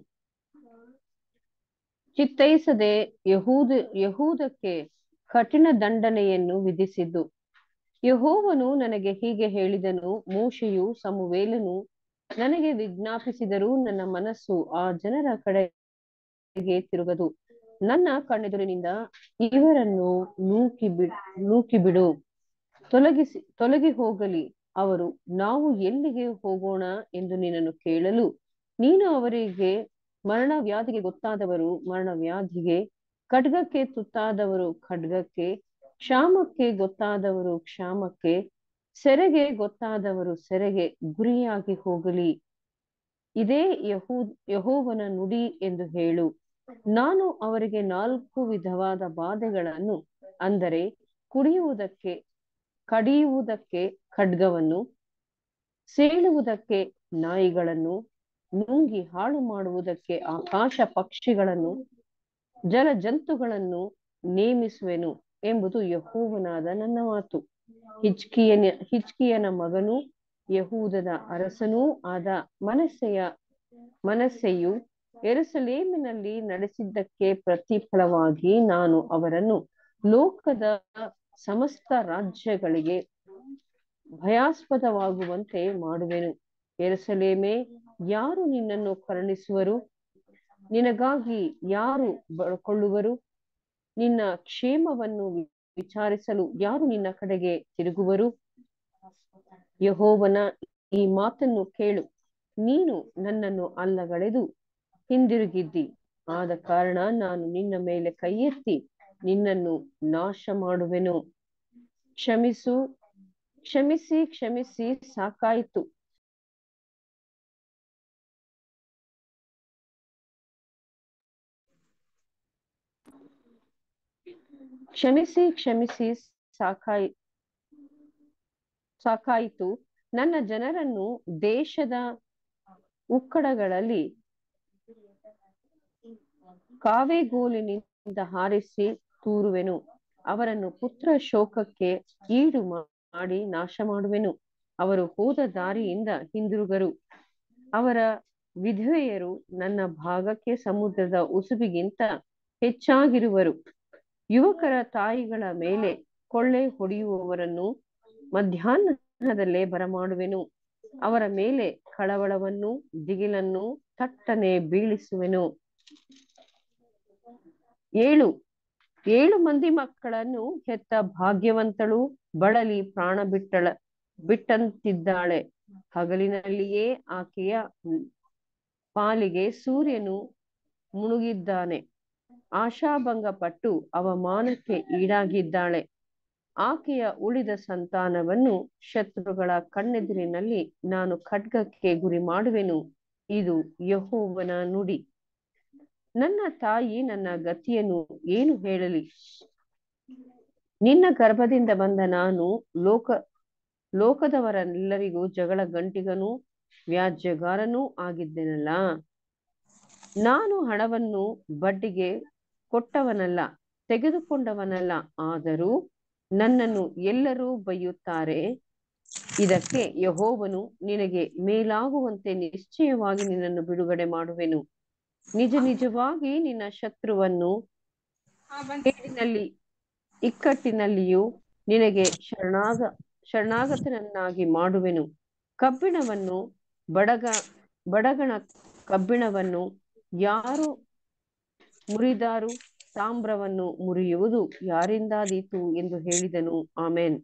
ಚಿತ್ತೈಸದೆ ಯಹೂದ ಯಹೂದಕ್ಕೆ ಕಠಿಣ ದಂಡನೆಯನ್ನು ವಿಧಿಸಿದ್ದು ಯಹೋವನು ನನಗೆ ಹೀಗೆ ಹೇಳಿದನು ಮೋಶೆಯು ಸಮುವೇಲನು ನನಗೆ ವಿಜ್ಞಾಪಿಸಿದರೂ ನನ್ನ ಮನಸ್ಸು ಆ ಜನರ ಕಡೆಗೆ ತಿರುಗದು ನನ್ನ ಕಣ್ಣೆದುರಿನಿಂದ ಇವರನ್ನು ನೂಕಿ ಬಿಡ್ ನೂಕಿ ಬಿಡು ತೊಲಗಿಸಿ ತೊಲಗಿ ಹೋಗಲಿ ಅವರು ನಾವು ಎಲ್ಲಿಗೆ ಹೋಗೋಣ ಎಂದು ನಿನ್ನನ್ನು ಕೇಳಲು ನೀನು ಅವರಿಗೆ ಮರಣ ವ್ಯಾಧಿಗೆ ಗೊತ್ತಾದವರು ಮರಣ ವ್ಯಾಧಿಗೆ ಖಡ್ಗಕ್ಕೆ ತುತ್ತಾದವರು ಖಡ್ಗಕ್ಕೆ ಕ್ಷಾಮಕ್ಕೆ ಗೊತ್ತಾದವರು ಕ್ಷಾಮಕ್ಕೆ ಸೆರೆಗೆ ಗೊತ್ತಾದವರು ಸೆರೆಗೆ ಗುರಿಯಾಗಿ ಹೋಗಲಿ ಇದೇ ಯಹೂ ಯಹೋವನ ನುಡಿ ಎಂದು ಹೇಳು ನಾನು ಅವರಿಗೆ ನಾಲ್ಕು ವಿಧವಾದ ಬಾಧೆಗಳನ್ನು ಅಂದರೆ ಕುಡಿಯುವುದಕ್ಕೆ ಕಡಿಯುವುದಕ್ಕೆ ಖಡ್ಗವನ್ನು ಸೇಳುವುದಕ್ಕೆ ನಾಯಿಗಳನ್ನು ನುಂಗಿ ಹಾಳು ಮಾಡುವುದಕ್ಕೆ ಆಕಾಶ ಪಕ್ಷಿಗಳನ್ನು ಜಲ ಜಂತುಗಳನ್ನು ನೇಮಿಸುವೆನು ಎಂಬುದು ಯಹೋವನಾದ ನನ್ನ ಮಾತು ಹಿಚ್ಕಿಯನ ಹಿಚ್ಕಿಯನ ಮಗನೂ ಯಹೂದದ ಅರಸನೂ ಆದ ಮನಸ್ಸೆಯ ಮನಸ್ಸೆಯು ಎರುಸಲೇಮಿನಲ್ಲಿ ನಡೆಸಿದ್ದಕ್ಕೆ ಪ್ರತಿಫಲವಾಗಿ ನಾನು ಅವರನ್ನು ಲೋಕದ ಸಮಸ್ತ ರಾಜ್ಯಗಳಿಗೆ ಭಯಾಸ್ಪದವಾಗುವಂತೆ ಮಾಡುವೆನು ಎರುಸಲೇಮೇ ಯಾರು ನಿನ್ನನ್ನು ಕರುಣಿಸುವರು ನಿನಗಾಗಿ ಯಾರು ಬಳ್ಕೊಳ್ಳುವರು ನಿನ್ನ ಕ್ಷೇಮವನ್ನು ವಿಚಾರಿಸಲು ಯಾರು ನಿನ್ನ ಕಡೆಗೆ ತಿರುಗುವರು ಯಹೋವನ ಈ ಮಾತನ್ನು ಕೇಳು ನೀನು ನನ್ನನ್ನು ಅಲ್ಲಗಳೆದು ಹಿಂದಿರುಗಿದ್ದಿ ಆದ ಕಾರಣ ನಾನು ನಿನ್ನ ಮೇಲೆ ಕೈ ಎತ್ತಿ ನಿನ್ನನ್ನು ನಾಶ ಮಾಡುವೆನು ಕ್ಷಮಿಸು ಕ್ಷಮಿಸಿ ಕ್ಷಮಿಸಿ ಸಾಕಾಯಿತು ಕ್ಷಮಿಸಿ ಕ್ಷಮಿಸಿ ಸಾಕಾಯಿ ಸಾಕಾಯಿತು ನನ್ನ ಜನರನ್ನು ದೇಶದ ಉಕ್ಕಡಗಳಲ್ಲಿ ಕಾವೆಗೋಲಿನಿಂದ ಹಾರಿಸಿ ತೂರುವೆನು ಅವರನ್ನು ಪುತ್ರ ಶೋಕಕ್ಕೆ ಈಡು ಮಾಡಿ ನಾಶ ಮಾಡುವೆನು ಅವರು ಹೋದ ದಾರಿಯಿಂದ ಹಿಂದಿರುಗರು ಅವರ ವಿಧವೆಯರು ನನ್ನ ಭಾಗಕ್ಕೆ ಸಮುದ್ರದ ಉಸುಬಿಗಿಂತ ಹೆಚ್ಚಾಗಿರುವರು ಯುವಕರ ತಾಯಿಗಳ ಮೇಲೆ ಕೊಳ್ಳೆ ಹೊಡೆಯುವವರನ್ನು ಮಧ್ಯಾಹ್ನದಲ್ಲೇ ಬರಮಾಡುವೆನು ಅವರ ಮೇಲೆ ಕಳವಳವನ್ನು ದಿಗಿಲನ್ನು ತಟ್ಟನೆ ಬೀಳಿಸುವೆನು ಏಳು ಏಳು ಮಂದಿ ಮಕ್ಕಳನ್ನು ಹೆತ್ತ ಭಾಗ್ಯವಂತಳು ಬಳಲಿ ಪ್ರಾಣ ಬಿಟ್ಟಳ ಬಿಟ್ಟಂತಿದ್ದಾಳೆ ಹಗಲಿನಲ್ಲಿಯೇ ಆಕೆಯ ಪಾಲಿಗೆ ಸೂರ್ಯನು ಮುಳುಗಿದ್ದಾನೆ ಆಶಾಭಂಗ ಪಟ್ಟು ಅವಮಾನಕ್ಕೆ ಈಡಾಗಿದ್ದಾಳೆ ಆಕೆಯ ಉಳಿದ ಸಂತಾನವನ್ನು ಶತ್ರುಗಳ ಕಣ್ಣೆದುರಿನಲ್ಲಿ ನಾನು ಖಡ್ಗಕ್ಕೆ ಗುರಿ ಮಾಡುವೆನು ಇದು ಯಹೋವನ ನುಡಿ ನನ್ನ ತಾಯಿ ನನ್ನ ಗತಿಯನ್ನು ಏನು ಹೇಳಲಿ ನಿನ್ನ ಗರ್ಭದಿಂದ ಬಂದ ನಾನು ಲೋಕ ಲೋಕದವರೆಲ್ಲರಿಗೂ ಜಗಳ ಗಂಟಿಗನೂ ವ್ಯಾಜ್ಯಗಾರನೂ ಆಗಿದ್ದೇನಲ್ಲ ನಾನು ಹಣವನ್ನು ಬಡ್ಡಿಗೆ ಕೊಟ್ಟವನಲ್ಲ ತೆಗೆದುಕೊಂಡವನಲ್ಲ ಆದರೂ ನನ್ನನ್ನು ಎಲ್ಲರೂ ಬೈಯುತ್ತಾರೆ ಇದಕ್ಕೆ ಯಹೋವನು ನಿನಗೆ ಮೇಲಾಗುವಂತೆ ನಿಶ್ಚಯವಾಗಿ ನಿನ್ನನ್ನು ಬಿಡುಗಡೆ ಮಾಡುವೆನು ನಿಜ ನಿಜವಾಗಿ ನಿನ್ನ ಶತ್ರುವನ್ನು ಕೇಡಿನಲ್ಲಿ ಇಕ್ಕಟ್ಟಿನಲ್ಲಿಯೂ ನಿನಗೆ ಶರಣಾಗ ಶರಣಾಗತನನ್ನಾಗಿ ಮಾಡುವೆನು ಕಬ್ಬಿಣವನ್ನು ಬಡಗ ಬಡಗಣ ಕಬ್ಬಿಣವನ್ನು ಯಾರು ಮುರಿದಾರು ತಾಮ್ರವನ್ನು ಮುರಿಯುವುದು ಯಾರಿಂದಾದೀತು ಎಂದು ಹೇಳಿದನು amen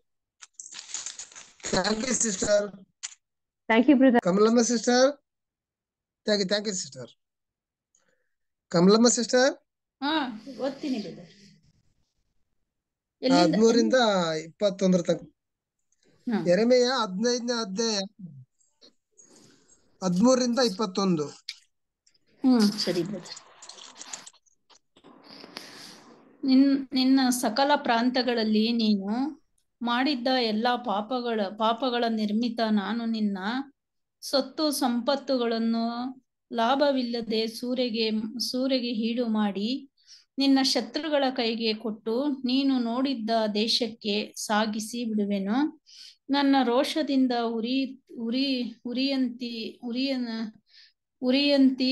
thank you sister thank you brother Kamalamma sister thank you thank you sister Kamalamma sister ಹಾ ಓದ್ತೀನಿ ಬ್ರದರ್ ಎಲ್ಲಿಂದ ಹದಿಮೂರಿಂದ ಇಪ್ಪತ್ತೊಂದರ ತನಕ ಹಾ ಎರೆಮೆಯ ಹದಿನೈದನೇ ಅಧ್ಯಾಯ ಹದಿಮೂರರಿಂದ ಇಪ್ಪತ್ತೊಂದು ಹ್ಮ್ ಸರಿ ಬ್ರದರ್ ನಿನ್ ನಿನ್ನ ಸಕಲ ಪ್ರಾಂತಗಳಲ್ಲಿ ನೀನು ಮಾಡಿದ್ದ ಎಲ್ಲಾ ಪಾಪಗಳ ಪಾಪಗಳ ನಿರ್ಮಿತ ನಾನು ನಿನ್ನ ಸೊತ್ತು ಸಂಪತ್ತುಗಳನ್ನು ಲಾಭವಿಲ್ಲದೆ ಸೂರೆಗೆ ಸೂರೆಗೆ ಹೀಡು ಮಾಡಿ ನಿನ್ನ ಶತ್ರುಗಳ ಕೈಗೆ ಕೊಟ್ಟು ನೀನು ನೋಡಿದ್ದ ದೇಶಕ್ಕೆ ಸಾಗಿಸಿ ಬಿಡುವೆನು ನನ್ನ ರೋಷದಿಂದ ಉರಿ ಉರಿ ಉರಿಯಂತಿ ಉರಿಯನ ಉರಿಯಂತಿ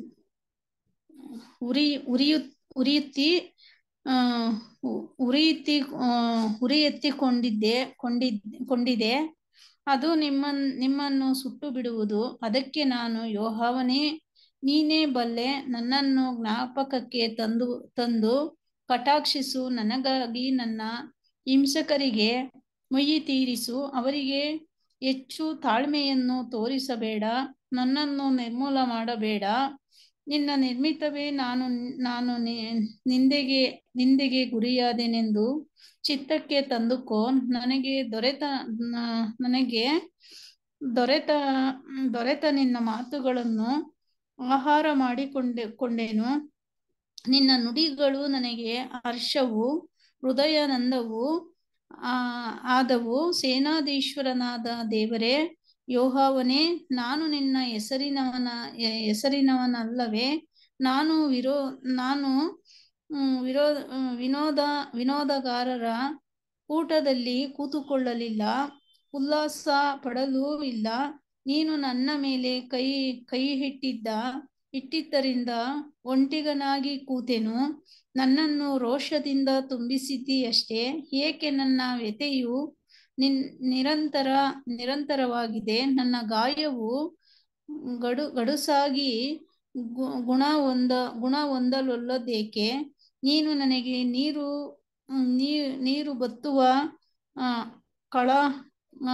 ಉರಿ ಉರಿಯು ಉರಿಯುತ್ತಿ ಆ ಉ- ಉರಿಯುತ್ತಿ ಆ, ಉರಿ ಎತ್ತಿಕೊಂಡಿದ್ದೆ ಕೊಂಡಿದ್ ಕೊಂಡಿದೆ ಅದು ನಿಮ್ಮನ್ ನಿಮ್ಮನ್ನು ಸುಟ್ಟು ಬಿಡುವುದು ಅದಕ್ಕೆ ನಾನು ಯೋಹಾವನೇ ನೀನೇ ಬಲ್ಲೆ ನನ್ನನ್ನು ಜ್ಞಾಪಕಕ್ಕೆ ತಂದು ತಂದು ಕಟಾಕ್ಷಿಸು ನನಗಾಗಿ ನನ್ನ ಹಿಂಸಕರಿಗೆ ಮುಯ್ಯಿ ತೀರಿಸು ಅವರಿಗೆ ಹೆಚ್ಚು ತಾಳ್ಮೆಯನ್ನು ತೋರಿಸಬೇಡ ನನ್ನನ್ನು ನಿರ್ಮೂಲ ಮಾಡಬೇಡ ನಿನ್ನ ನಿರ್ಮಿತವೇ ನಾನು ನಾನು ನಿ- ನಿಂದೆಗೆ ನಿಂದೆಗೆ ಗುರಿಯಾದೆನೆಂದು ಚಿತ್ತಕ್ಕೆ ತಂದುಕೋ ನನಗೆ ದೊರೆತ ನ- ನನಗೆ ದೊರೆತ ದೊರೆತ ನಿನ್ನ ಮಾತುಗಳನ್ನು ಆಹಾರ ಮಾಡಿಕೊಂಡೆ ಕೊಂಡೆನು ನಿನ್ನ ನುಡಿಗಳು ನನಗೆ ಹರ್ಷವು ಹೃದಯಾನಂದವು ಆ ಆದವು ಸೇನಾಧೀಶ್ವರನಾದ ದೇವರೇ ಯೋಹಾವನೇ ನಾನು ನಿನ್ನ ಹೆಸರಿನವನ ಎ- ಹೆಸರಿನವನಲ್ಲವೇ ನಾನು ವಿರೋ ನಾನು ಹ್ಮ್, ವಿರೋ ಹ್ಮ್, ವಿನೋದ ವಿನೋದಗಾರರ ಕೂಟದಲ್ಲಿ ಕೂತುಕೊಳ್ಳಲಿಲ್ಲ ಉಲ್ಲಾಸ ಪಡಲೂ ಇಲ್ಲ ನೀನು ನನ್ನ ಮೇಲೆ ಕೈ ಕೈ ಇಟ್ಟಿದ್ದ ಇಟ್ಟಿದ್ದರಿಂದ ಒಂಟಿಗನಾಗಿ ಕೂತೆನು ನನ್ನನ್ನು ರೋಷದಿಂದ ತುಂಬಿಸಿದ್ದೀಯಷ್ಟೇ ಏಕೆ ನನ್ನ ವ್ಯಥೆಯು ನಿನ್ ನಿರಂತರ ನಿರಂತರವಾಗಿದೆ ನನ್ನ ಗಾಯವು ಗಡು ಗಡುಸಾಗಿ ಗು- ಗುಣ ಹೊಂದ ಗುಣ ಹೊಂದಲೊಲ್ಲದೇಕೆ ನೀನು ನನಗೆ ನೀರು ಹ್ಮ್, ನೀ- ನೀರು ಬತ್ತುವ ಆ, ಕಳ ಆ,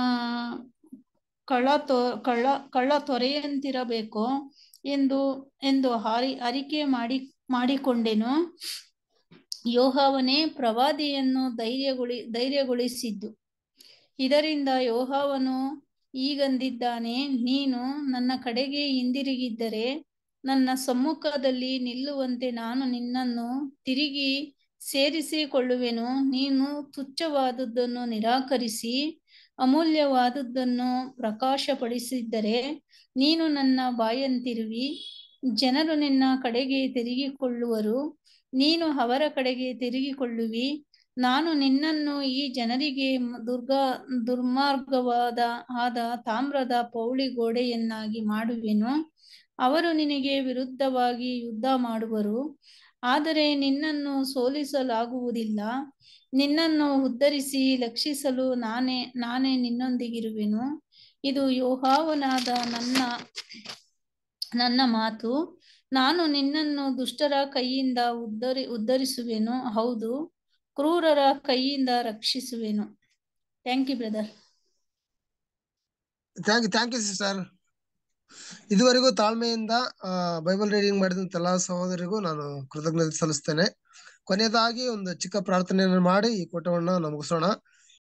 ಕಳ್ಳ ತೊ ಕಳ್ಳ ಕಳ್ಳ ತೊರೆಯಂತಿರಬೇಕು ಎಂದು ಎಂದು ಹಾರಿ ಅರಿಕೆ ಮಾಡಿ ಮಾಡಿಕೊಂಡೆನು ಯೋಹಾವನೇ ಪ್ರವಾದಿಯನ್ನು ಧೈರ್ಯಗೊಳಿ ಧೈರ್ಯಗೊಳಿಸಿದ್ದು ಇದರಿಂದ ಯೋಹಾವನು ಈಗಂದಿದ್ದಾನೆ ನೀನು ನನ್ನ ಕಡೆಗೆ ಹಿಂದಿರುಗಿದ್ದರೆ ನನ್ನ ಸಮ್ಮುಖದಲ್ಲಿ ನಿಲ್ಲುವಂತೆ ನಾನು ನಿನ್ನನ್ನು ತಿರುಗಿ ಸೇರಿಸಿಕೊಳ್ಳುವೆನು ನೀನು ತುಚ್ಛವಾದದ್ದನ್ನು ನಿರಾಕರಿಸಿ ಅಮೂಲ್ಯವಾದದ್ದನ್ನು ಪ್ರಕಾಶಪಡಿಸಿದ್ದರೆ ನೀನು ನನ್ನ ಬಾಯಂತಿರುವಿ ಜನರು ನಿನ್ನ ಕಡೆಗೆ ತಿರುಗಿಕೊಳ್ಳುವರು ನೀನು ಅವರ ಕಡೆಗೆ ತಿರುಗಿಕೊಳ್ಳುವಿ ನಾನು ನಿನ್ನನ್ನು ಈ ಜನರಿಗೆ ಮ- ದುರ್ಗ ದುರ್ಮಾರ್ಗವಾದ ಆದ ತಾಮ್ರದ ಪೌಳಿ ಗೋಡೆಯನ್ನಾಗಿ ಮಾಡುವೆನು ಅವರು ನಿನಗೆ ವಿರುದ್ಧವಾಗಿ ಯುದ್ಧ ಮಾಡುವರು ಆದರೆ ನಿನ್ನನ್ನು ಸೋಲಿಸಲಾಗುವುದಿಲ್ಲ ನಿನ್ನನ್ನು ಉದ್ಧರಿಸಿ ರಕ್ಷಿಸಲು ನಾನೇ ನಾನೇ ನಿನ್ನೊಂದಿಗಿರುವೆನು ಇದು ಯೋಹಾವನಾದ ನನ್ನ ನನ್ನ ಮಾತು ನಾನು ನಿನ್ನನ್ನು ದುಷ್ಟರ ಕೈಯಿಂದ ಉದ್ಧರಿ ಉದ್ಧರಿಸುವೆನು ಹೌದು ಕ್ರೂರರ ಕೈಯಿಂದ ರಕ್ಷಿಸುವೆನು thank you brother thank you thank you sister ಇದುವರೆಗೂ ತಾಳ್ಮೆಯಿಂದ ಆ, ಬೈಬಲ್ ರೀಡಿಂಗ್ ಮಾಡಿದಂತ ಎಲ್ಲಾ ಸಹೋದರಿಗೂ ನಾನು ಕೃತಜ್ಞತೆ ಸಲ್ಲಿಸ್ತೇನೆ ಕೊನೆಯದಾಗಿ ಒಂದು ಚಿಕ್ಕ ಪ್ರಾರ್ಥನೆಯನ್ನು ಮಾಡಿ ಈ ಕೂಟವನ್ನ ನಾವು ಮುಗಿಸೋಣ